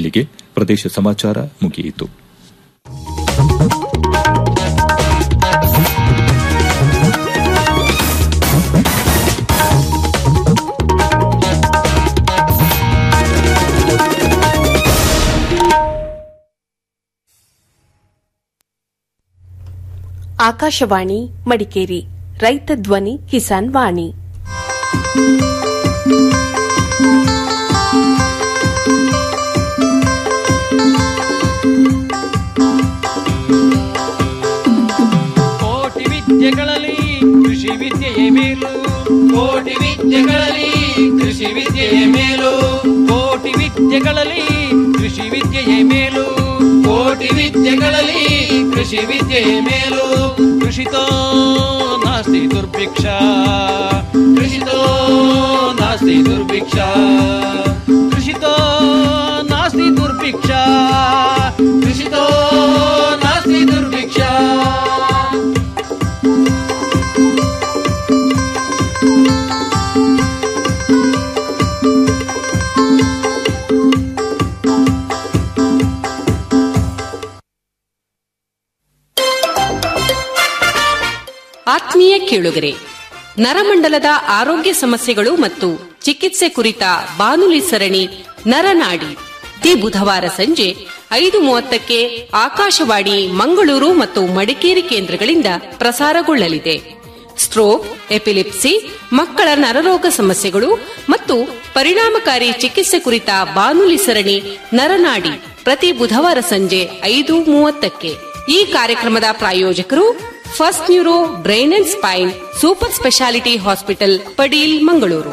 ಇಲ್ಲಿಗೆ ಪ್ರದೇಶ ಸಮಾಚಾರ ಮುಗಿಯಿತು ಆಕಾಶವಾಣಿ ಮಡಿಕೇರಿ ರೈತ ಧ್ವನಿ ಕಿಸಾನ್ ವಾಣಿ ಕೋಟಿ ವಿದ್ಯೆಗಳಲ್ಲಿ ಕೃಷಿ ವಿದ್ಯೆಯೇ ಮೇಲು ಕೋಟಿ ವಿದ್ಯೆಗಳಲ್ಲಿ ಕೃಷಿ ವಿದ್ಯೆಯೇ ಮೇಲು ಕೋಟಿ ವಿದ್ಯೆಗಳಲ್ಲಿ ಕೃಷಿ ವಿದ್ಯೆಯೇ ಮೇಲು ಕೋಟಿ ವಿದ್ಯೆಗಳಲ್ಲಿ ಕೃಷಿ ವಿದ್ಯೆಯೇ ಮೇಲು ಕೃಷಿತೋ ನಾಸ್ತಿ ದುರ್ಭಿಕ್ಷ ಕೃಷಿತೋ ನಾಸ್ತಿ ದುರ್ಭಿಕ್ಷ ಕೃಷಿತೋ ನಾಸ್ತಿ ದುರ್ಭಿಕ್ಷ ಕೃಷಿತೋ ನಾಸ್ತಿ ದುರ್ಭಿಕ್ಷ ಆತ್ಮೀಯ ಕೇಳುಗರೆ ನರಮಂಡಲದ ಆರೋಗ್ಯ ಸಮಸ್ಯೆಗಳು ಮತ್ತು ಚಿಕಿತ್ಸೆ ಕುರಿತ ಬಾನುಲಿ ಸರಣಿ ನರನಾಡಿ ಪ್ರತಿ ಬುಧವಾರ ಸಂಜೆ ಐದು ಮೂವತ್ತಕ್ಕೆ ಆಕಾಶವಾಣಿ ಮಂಗಳೂರು ಮತ್ತು ಮಡಿಕೇರಿ ಕೇಂದ್ರಗಳಿಂದ ಪ್ರಸಾರಗೊಳ್ಳಲಿದೆ ಸ್ಟ್ರೋಕ್ ಎಪಿಲಿಪ್ಸಿ ಮಕ್ಕಳ ನರರೋಗ ಸಮಸ್ಯೆಗಳು ಮತ್ತು ಪರಿಣಾಮಕಾರಿ ಚಿಕಿತ್ಸೆ ಕುರಿತ ಬಾನುಲಿ ಸರಣಿ ನರನಾಡಿ ಪ್ರತಿ ಬುಧವಾರ ಸಂಜೆ ಐದು ಮೂವತ್ತಕ್ಕೆ ಈ ಕಾರ್ಯಕ್ರಮದ ಪ್ರಾಯೋಜಕರು first neuro brain and spine super speciality hospital Padil Mangaluru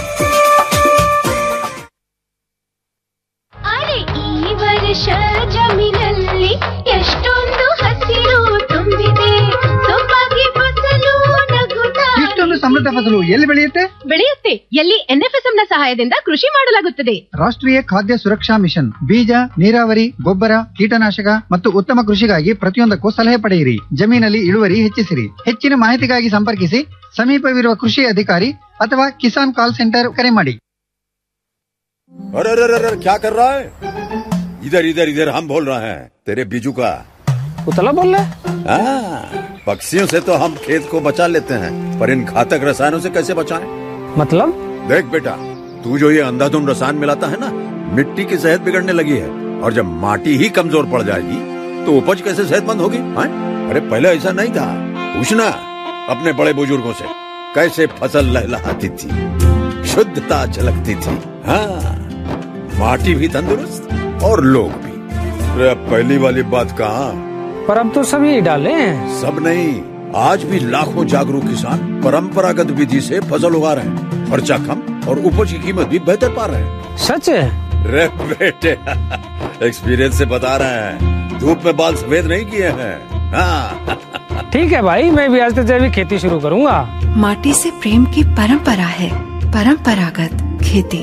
ಅರೆ ಈ ವರ್ಷ ಜಮೀನಲ್ಲಿ ಎಷ್ಟೊಂದು ಹಸಿರು ತುಂಬಿದೆ ಸೊಬಗೆ ಫಸಲು ನಗುತ್ತಾ ಇಷ್ಟೊಂದು ಸಮೃದ್ಧ ಫಸಲು ಎಲ್ಲಿ ಬೆಳೆಯುತ್ತೆ ಬೆಳೆಯುತ್ತೆ ಎಲ್ಲಿ ಎನ್ಎಫ್ಎಸ್ಎಂ ನ ಸಹಾಯದಿಂದ ಕೃಷಿ ಮಾಡಲಾಗುತ್ತದೆ ರಾಷ್ಟ್ರೀಯ ಖಾದ್ಯ ಸುರಕ್ಷಾ ಮಿಷನ್ ಬೀಜ ನೀರಾವರಿ ಗೊಬ್ಬರ ಕೀಟನಾಶಕ ಮತ್ತು ಉತ್ತಮ ಕೃಷಿಗಾಗಿ ಪ್ರತಿಯೊಂದಕ್ಕೂ ಸಲಹೆ ಪಡೆಯಿರಿ ಜಮೀನಲ್ಲಿ ಇಳುವರಿ ಹೆಚ್ಚಿಸಿರಿ ಹೆಚ್ಚಿನ ಮಾಹಿತಿಗಾಗಿ ಸಂಪರ್ಕಿಸಿ ಸಮೀಪವಿರುವ ಕೃಷಿ ಅಧಿಕಾರಿ ಅಥವಾ ಕಿಸಾನ್ ಕಾಲ್ ಸೆಂಟರ್ ಕರೆ ಮಾಡಿ अरे अरे अरे अरे, क्या कर रहा है इधर इधर इधर हम बोल रहे हैं तेरे बीजू का उतला बोल रहा है हाँ, पक्षियों से तो हम खेत को बचा लेते हैं पर इन घातक रसायनों से कैसे बचाएं? मतलब देख बेटा तू जो ये अंधाधुंध रसायन मिलाता है ना मिट्टी की सेहत बिगड़ने लगी है और जब माटी ही कमजोर पड़ जाएगी तो उपज कैसे सेहतमंद होगी हाँ? अरे पहले ऐसा नहीं था पूछना अपने बड़े बुजुर्गों से कैसे फसल लहलहाती थी शुद्धता झलकती थी हाँ माटी भी तंदुरुस्त और लोग भी अरे अब पहली वाली बात कहाँ पर अब तो सभी डाले हैं सब नहीं आज भी लाखों जागरूक किसान परंपरागत विधि से फसल उगा रहे हैं खर्चा कम और उपज की कीमत भी बेहतर पा रहे हैं सच है रे बेटे एक्सपीरियंस से बता रहे हैं धूप में बाल सफेद नहीं किए हैं हाँ ठीक है भाई मैं भी आज से जैविक खेती शुरू करूंगा माटी से प्रेम की परंपरा है परंपरागत खेती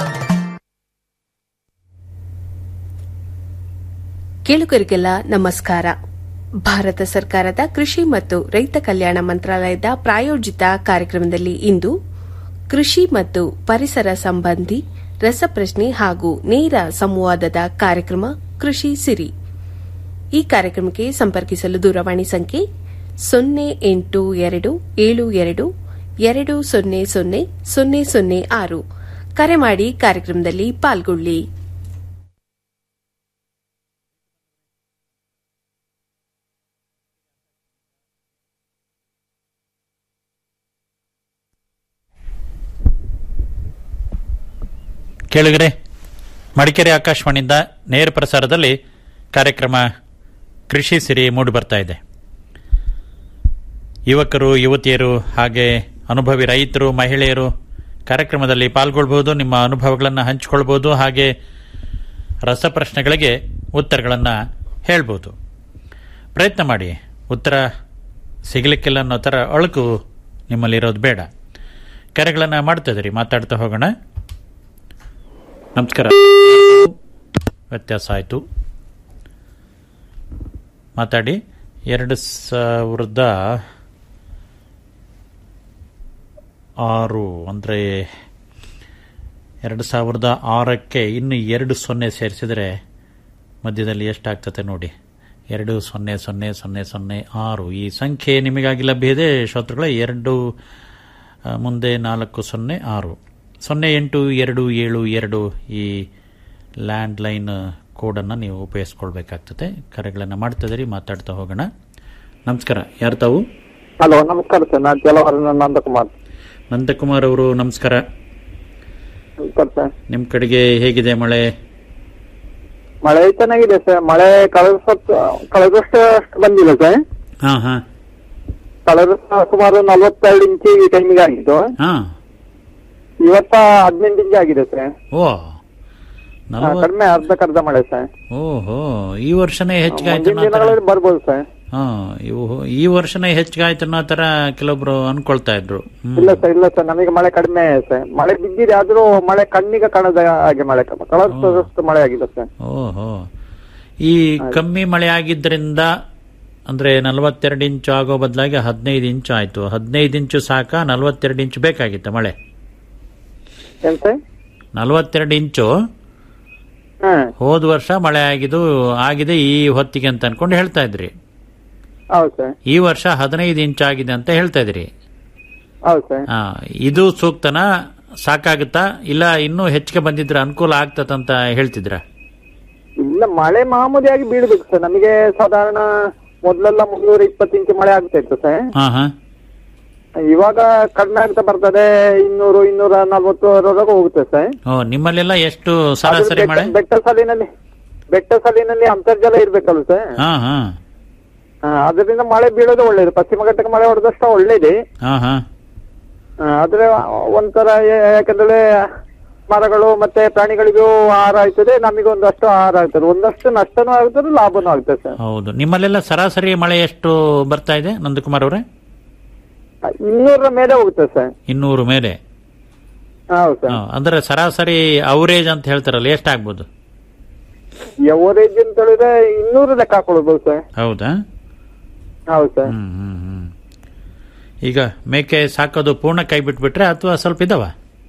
ಕೇಳುಗರಿಗೆಲ್ಲ ನಮಸ್ಕಾರ ಭಾರತ ಸರ್ಕಾರದ ಕೃಷಿ ಮತ್ತು ರೈತ ಕಲ್ಯಾಣ ಮಂತ್ರಾಲಯದ ಪ್ರಾಯೋಜಿತ ಕಾರ್ಯಕ್ರಮದಲ್ಲಿ ಇಂದು ಕೃಷಿ ಮತ್ತು ಪರಿಸರ ಸಂಬಂಧಿ ರಸಪ್ರಶ್ನೆ ಹಾಗೂ ನೇರ ಸಂವಾದದ ಕಾರ್ಯಕ್ರಮ ಕೃಷಿ ಸಿರಿ ಈ ಕಾರ್ಯಕ್ರಮಕ್ಕೆ ಸಂಪರ್ಕಿಸಲು ದೂರವಾಣಿ ಸಂಖ್ಯೆ ಸೊನ್ನೆ ಎಂಟು ಎರಡು ಏಳು ಎರಡು ಎರಡು ಸೊನ್ನೆ ಸೊನ್ನೆ ಸೊನ್ನೆ ಸೊನ್ನೆ ಆರು ಕರೆ ಮಾಡಿ ಕಾರ್ಯಕ್ರಮದಲ್ಲಿ ಪಾಲ್ಗೊಳ್ಳಿ ಕೇಳಿಗರೆ ಮಡಿಕೇರಿ ಆಕಾಶವಾಣಿಯಿಂದ ನೇರ ಪ್ರಸಾರದಲ್ಲಿ ಕಾರ್ಯಕ್ರಮ ಕೃಷಿ ಸಿರಿ ಮೂಡಿ ಬರ್ತಾ ಇದೆ ಯುವಕರು ಯುವತಿಯರು ಹಾಗೆ ಅನುಭವಿ ರೈತರು ಮಹಿಳೆಯರು ಕಾರ್ಯಕ್ರಮದಲ್ಲಿ ಪಾಲ್ಗೊಳ್ಬಹುದು ನಿಮ್ಮ ಅನುಭವಗಳನ್ನು ಹಂಚಿಕೊಳ್ಬೋದು ಹಾಗೆ ರಸಪ್ರಶ್ನೆಗಳಿಗೆ ಉತ್ತರಗಳನ್ನು ಹೇಳ್ಬೋದು ಪ್ರಯತ್ನ ಮಾಡಿ ಉತ್ತರ ಸಿಗಲಿಕ್ಕಿಲ್ಲ ಅನ್ನೋ ಥರ ಅಳುಕು ನಿಮ್ಮಲ್ಲಿರೋದು ಬೇಡ ಕರೆಗಳನ್ನು ಮಾಡ್ತಾ ಇದ್ದೀರಿ ಮಾತಾಡ್ತಾ ಹೋಗೋಣ ನಮಸ್ಕಾರ ವ್ಯತ್ಯಾಸ ಆಯಿತು ಮಾತಾಡಿ ಎರಡು ಸಾವಿರದ ಆರು ಅಂದರೆ ಎರಡು ಸಾವಿರದ ಆರಕ್ಕೆ ಇನ್ನು ಎರಡು ಸೊನ್ನೆ ಸೇರಿಸಿದರೆ ಮಧ್ಯದಲ್ಲಿ ಎಷ್ಟಾಗ್ತದೆ ನೋಡಿ ಎರಡು ಸೊನ್ನೆ ಸೊನ್ನೆ ಸೊನ್ನೆ ಸೊನ್ನೆ ಆರು ಈ ಸಂಖ್ಯೆ ನಿಮಗಾಗಿ ಲಭ್ಯ ಇದೆ ಶ್ರೋತೃಗಳೇ ಎರಡು ಆ, ಮುಂದೆ ನಾಲ್ಕು ಸೊನ್ನೆ ಆರು ಸೊನ್ನೆ ಎಂಟು ಎರಡು ಏಳು ಎರಡು ಈ ಲ್ಯಾಂಡ್ಲೈನ್ ಕೋಡನ್ನು ನೀವು ಉಪಯೋಗಿಸ್ಕೊಳ್ಬೇಕಾಗ್ತದೆ ಕರೆಗಳನ್ನು ಮಾಡ್ತಿದ್ದೀರಿ ಮಾತಾಡ್ತಾ ಹೋಗೋಣ ನಮಸ್ಕಾರ ಯಾರು ತಾವು ಹಲೋ ನಮಸ್ಕಾರ ಸರ್ ನಾನು ಕೆಲವರ ನಂದಕುಮಾರ್ ನಂದಕುಮಾರ್ ಅವರು ನಮಸ್ಕಾರ ನಮಸ್ಕಾರ ಸರ್ ನಿಮ್ಮ ಕಡೆಗೆ ಹೇಗಿದೆ ಮಳೆ ಮಳೆ ಚೆನ್ನಾಗಿದೆ ಸರ್ ಮಳೆ ಕಳೆದ ಸತ್ ಕಳೆದಷ್ಟು ಅಷ್ಟು ಬಂದಿಲ್ಲ ಸರ್ ಹಾ ಹಾ ಕಳೆದ ಸ- ಸುಮಾರು ನಲವತ್ತೆರಡು ಇಂಚು ಈ ಟೈಮಿಗೆ ಆಗಿತ್ತು ಹಾ ಇವತ್ತ ಹದಿನೆಂಟು ಇಂಚು ಆಗಿದೆ ಸರ್ ಓ ಹಾ, ನಲವತ್ತು ಕಡಿಮೆ ಅರ್ಧಕ್ಕರ್ಧ ಮಳೆ ಸರ್ ಓಹೋ ಈ ವರ್ಷನೇ ಹೆಚ್ಚಿಗೆ ಆಯ್ತು ಮುಂದಿನ ದಿನಗಳಲ್ಲಿ ಬರ್ಬೋದು ಸರ್ ಹಾ ಇವು ಈ ವರ್ಷನೇ ಹೆಚ್ಚಿಗೆ ಆಯ್ತು ಅನ್ನೋ ತರ ಕೆಲವೊಬ್ರು ಅನ್ಕೊಳ್ತಾ ಇದ್ರು ಹ್ಮ್. ಇಲ್ಲ ಸರ್ ಇಲ್ಲ ಸರ್ ನಮಗೆ ಮಳೆ ಕಡಿಮೆ ಸರ್ ಮಳೆ ಬಿದ್ದಿದೆ ಆದ್ರೂ ಮಳೆ ಕಣ್ಣಿಗೆ ಕಾಣದ ಹಾಗೆ ಮಳೆ ಕಳೆದಷ್ಟು ಮಳೆ ಆಗಿದೆ ಸರ್ ಓಹೋ ಈ ಕಮ್ಮಿ ಮಳೆ ಆಗಿದ್ದರಿಂದ ಅಂದ್ರೆ ನಲವತ್ತೆರಡು ಇಂಚು ಆಗೋ ಬದಲಾಗಿ ಹದಿನೈದು ಇಂಚು ಆಯ್ತು ಹದಿನೈದು ಇಂಚು ಸಾಕ ನಲವತ್ತೆರಡು ಇಂಚು ಬೇಕಾಗಿತ್ತು ಮಳೆ ಏನ್ ಸರ್ ನಲವತ್ತೆರಡು ಇಂಚು ಹ್ಮ್ ಹೋದ ವರ್ಷ ಮಳೆ ಆಗಿದ್ದು ಆಗಿದೆ ಈ ಹೊತ್ತಿಗೆ ಅಂತ ಅನ್ಕೊಂಡು ಹೇಳ್ತಾ ಇದ್ರಿ ಹೌದು ಸರ್ ಈ ವರ್ಷ ಹದಿನೈದು ಇಂಚು ಆಗಿದೆ ಅಂತ ಹೇಳ್ತಾ ಇದ್ರಿ ಹೌದು ಸರ್ ಆ, ಇದು ಸೂಕ್ತನಾ ಸಾಕಾಗುತ್ತಾ ಇಲ್ಲ ಇನ್ನೂ ಹೆಚ್ಚಿಗೆ ಬಂದಿದ್ರೆ ಅನುಕೂಲ ಆಗ್ತದಂತ ಹೇಳ್ತಿದ್ರ ಇಲ್ಲ ಮಳೆ ಮಾಮೂಲಿಯಾಗಿ ಬೀಳ್ಬೇಕು ಸರ್ ನಮಗೆ ಸಾಧಾರಣ ಮೊದಲೆಲ್ಲ ಮುನ್ನೂರ ಇಪ್ಪತ್ತು ಇಂಚು ಮಳೆ ಆಗ್ತಾ ಇತ್ತು ಸರ್ ಹಾ ಹಾ ಇವಾಗ ಕಡಿಮೆ ಆಗ್ತಾ ಬರ್ತದೆ ಇನ್ನೂರು ಇನ್ನೂರ ನಲ್ವತ್ತರವರೆಗೂ ಹೋಗುತ್ತೆ ಸರ್ ಓ ನಿಮ್ಮಲ್ಲೆಲ್ಲ ಎಷ್ಟು ಸರಾಸರಿ ಅದು ಮಳೆ ಬೆಟ್ಟ- ಬೆಟ್ಟ ಸಾಲಿನಲ್ಲಿ ಬೆಟ್ಟ ಸಾಲಿನಲ್ಲಿ ಅಂತರ್ಜಲ ಇರ್ಬೇಕಲ್ಲ ಸರ್ ಹಾ ಹಾ ಆ, ಅದರಿಂದ ಮಳೆ ಬೀಳೋದು ಒಳ್ಳೇದು ಪಶ್ಚಿಮ ಘಟ್ಟಕ್ಕೆ ಮಳೆ ಹೊಡೆದಷ್ಟು ಒಳ್ಳೇದೇ ಹಾ ಹಾ ಆ, ಆದ್ರೆ ಒಂಥರ ಯಾ- ಯಾಕಂದ್ರೆ ಮರಗಳು ಮತ್ತೆ ಪ್ರಾಣಿಗಳಿಗೂ ಆಹಾರ ಆಯ್ತದೆ ನಮಗೊಂದಷ್ಟು ಆಹಾರ ಆಗ್ತದೆ ಒಂದಷ್ಟು ನಷ್ಟನೂ ಆಗ್ತದೆ ಲಾಭನೂ ಆಗ್ತದೆ ಸರ್ ಹೌದು ನಿಮ್ಮಲ್ಲೆಲ್ಲ ಸರಾಸರಿ ಮಳೆ ಎಷ್ಟು ಬರ್ತಾ ಇದೆ ನಂದಕುಮಾರ್ ಅವರೇ ಇನ್ನೂರರ ಮೇಲೆ ಹೋಗುತ್ತೆ ಸರ್ ಇನ್ನೂರು ಮೇಲೆ ಹೌದು ಸರ್ ಹಾ, ಅಂದ್ರೆ ಸರಾಸರಿ ಅವರೇಜ್ ಅಂತ ಹೇಳ್ತಾರಲ್ಲ ಎಷ್ಟಾಗ್ಬೋದು ಎವರೇಜ್ ಅಂತ ಹೇಳಿದ್ರೆ ಇನ್ನೂರು ಲೆಕ್ಕ ಹಾಕೊಳ್ಬೋದು ಸರ್ ಹೌದಾ ಹೌದು ಸರ್ ಹ್ಮ್ ಹ್ಮ್ ಹ್ಮ್ ಈಗ ಮೇಕೆ ಸಾಕೋದು ಪೂರ್ಣ ಕೈ ಬಿಟ್ಬಿಟ್ರೆ ಅಥವಾ ಸ್ವಲ್ಪ ಇದಾವ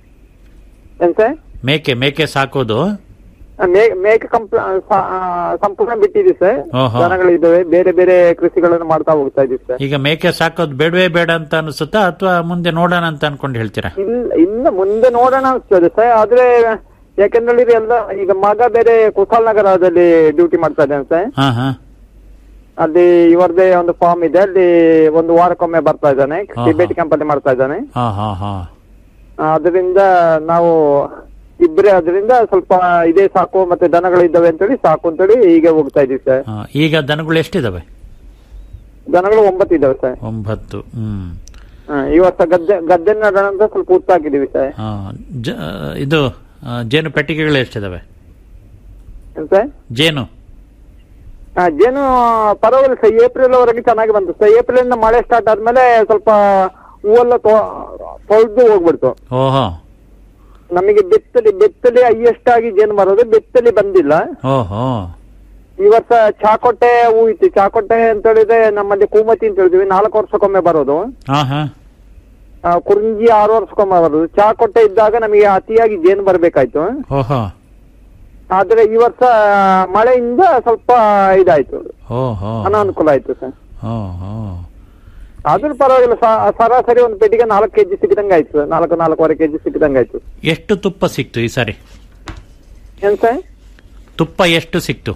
ಏನ್ ಸರ್ ಮೇಕೆ ಮೇಕೆ ಸಾಕೋದು ಆ, ಮೇ- ಮೇಕೆ ಕಂಪ್ಲ ಸ- ಆ, ಸಂಪೂರ್ಣ ಬಿಟ್ಟಿದ್ದೀವಿ ಸರ್ ಓಹೋ. ದನಗಳಿದ್ದಾವೆ ಬೇರೆ ಬೇರೆ ಕೃಷಿಗಳನ್ನು ಮಾಡ್ತಾ ಹೋಗ್ತಾ ಇದೀವಿ ಸರ್ ಈಗ ಮೇಕೆ ಸಾಕೋದು ಬೇಡವೇ ಬೇಡ ಅಂತ ಅನ್ಸುತ್ತಾ ಅಥವಾ ಮುಂದೆ ನೋಡೋಣ ಅಂತ ಅನ್ಕೊಂಡು ಹೇಳ್ತೀರಾ ಇಲ್ಲ ಇನ್ನು ಮುಂದೆ ನೋಡೋಣ ಅನ್ಸ್ತದೆ ಸರ್ ಆದ್ರೆ ಯಾಕಂದ್ರೆ ಹೇಳಿದ್ರೆ ಎಲ್ಲ ಈಗ ಮಗ ಬೇರೆ ಕುಶಾಲನಗರದಲ್ಲಿ ಡ್ಯೂಟಿ ಮಾಡ್ತಾ ಇದ್ದಾನೆ ಸರ್ ಹಾ ಹಾ ಅಲ್ಲಿ ಇವರದೇ ಒಂದು ಫಾರ್ಮ್ ಇದೆ ಅಲ್ಲಿ ಒಂದು ವಾರಕ್ಕೊಮ್ಮೆ ಬರ್ತಾ ಇದ್ದಾನೆ ಹಾ, ಟಿಬೇಟ್ ಕಂಪನಿ ಮಾಡ್ತಾ ಇದ್ದಾನೆ ಹಾ ಹಾ ಹಾ ಆ, ಅದರಿಂದ ನಾವು ಇಬ್ಬರೇ ಅದರಿಂದ ಸ್ವಲ್ಪ ಇದೇ ಸಾಕು ಮತ್ತೆ ದನಗಳು ಇದ್ದಾವೆ ಅಂತೇಳಿ ಸಾಕು ಅಂತೇಳಿ ಹೀಗೆ ಹೋಗ್ತಾ ಇದೀವಿ ಸರ್ ಹಾ, ಈಗ ದನಗಳು ಎಷ್ಟಿದಾವೆ ದನಗಳು ಒಂಬತ್ತು ಇದ್ದಾವೆ ಸರ್ ಒಂಬತ್ತು ಹ್ಮ್ ಆ, ಈ ವರ್ಷ ಗದ್ದೆ ಗದ್ದೆ ನಡೋಣ ಅಂತ ಸ್ವಲ್ಪ ಉತ್ತ ಹಾಕಿದೀವಿ ಸರ್ ಆ, ಜ- ಇದು ಆ, ಜೇನು ಪೆಟ್ಟಿಗೆಗಳು ಎಷ್ಟಿದಾವೆ ಏನ್ ಸರ್ ಜೇನು ಆ, ಜೇನು ಪರವಾಗಿಲ್ಲ ಸರ್ ಏಪ್ರಿಲ್ ವರೆಗೆ ಚೆನ್ನಾಗಿ ಬಂತು ಸರ್ ಏಪ್ರಿಲ್ ಇಂದ ಮಳೆ ಸ್ಟಾರ್ಟ್ ಆದ್ಮೇಲೆ ಸ್ವಲ್ಪ ಹೂವೆಲ್ಲ ತೊಳೆದು ಹೋಗ್ಬಿಡ್ತು ಓಹೋ ನಮಗೆ ಬೆತ್ತಲಿ ಬೆತ್ತಲಿ ಹೈಯೆಸ್ಟ್ ಆಗಿ ಜೇನು ಬರೋದು ಬೆತ್ತಲಿ ಬಂದಿಲ್ಲ ಓಹೋ ಈ ವರ್ಷ ಚಾಕೋಟೆ ಹೂ ಇತ್ತು ಚಾಕೋಟೆ ಅಂತ ಹೇಳಿದ್ರೆ ನಮ್ಮಲ್ಲಿ ಕೂಮತಿ ಅಂತ ಹೇಳಿದ್ವಿ ನಾಲ್ಕು ವರ್ಷಕ್ಕೊಮ್ಮೆ ಬರೋದು ಹಾ ಹಾ ಆ, ಕುರಿಂಜಿ ಆರು ವರ್ಷಕ್ಕೊಮ್ಮೆ ಬರೋದು ಚಾಕೋಟೆ ಇದ್ದಾಗ ನಮಗೆ ಅತಿಯಾಗಿ ಜೇನು ಬರ್ಬೇಕಾಯ್ತು ಓಹೋ ಆದ್ರೆ ಈ ವರ್ಷ ಮಳೆಯಿಂದ ಸ್ವಲ್ಪ ಇದಾಯ್ತು ಓಹೋ ಅನಾನುಕೂಲ ಆಯ್ತು ಸರ್ ಓಹೋ ಆದ್ರೂ ಪರವಾಗಿಲ್ಲ ಸ- ಸರಾಸರಿ ಒಂದು ಪೆಟ್ಟಿಗೆ ನಾಲ್ಕು ಕೆಜಿ ಸಿಕ್ಕಿದಂಗೆ ಆಯ್ತು ಸರ್ ನಾಲ್ಕು ನಾಲ್ಕೂವರೆ ಕೆಜಿ ಸಿಕ್ಕಿದಂಗೆ ಆಯ್ತು ಎಷ್ಟು ತುಪ್ಪ ಸಿಕ್ತು ಈ ಸಾರಿ ಏನ್ ಸರ್ ತುಪ್ಪ ಎಷ್ಟು ಸಿಕ್ತು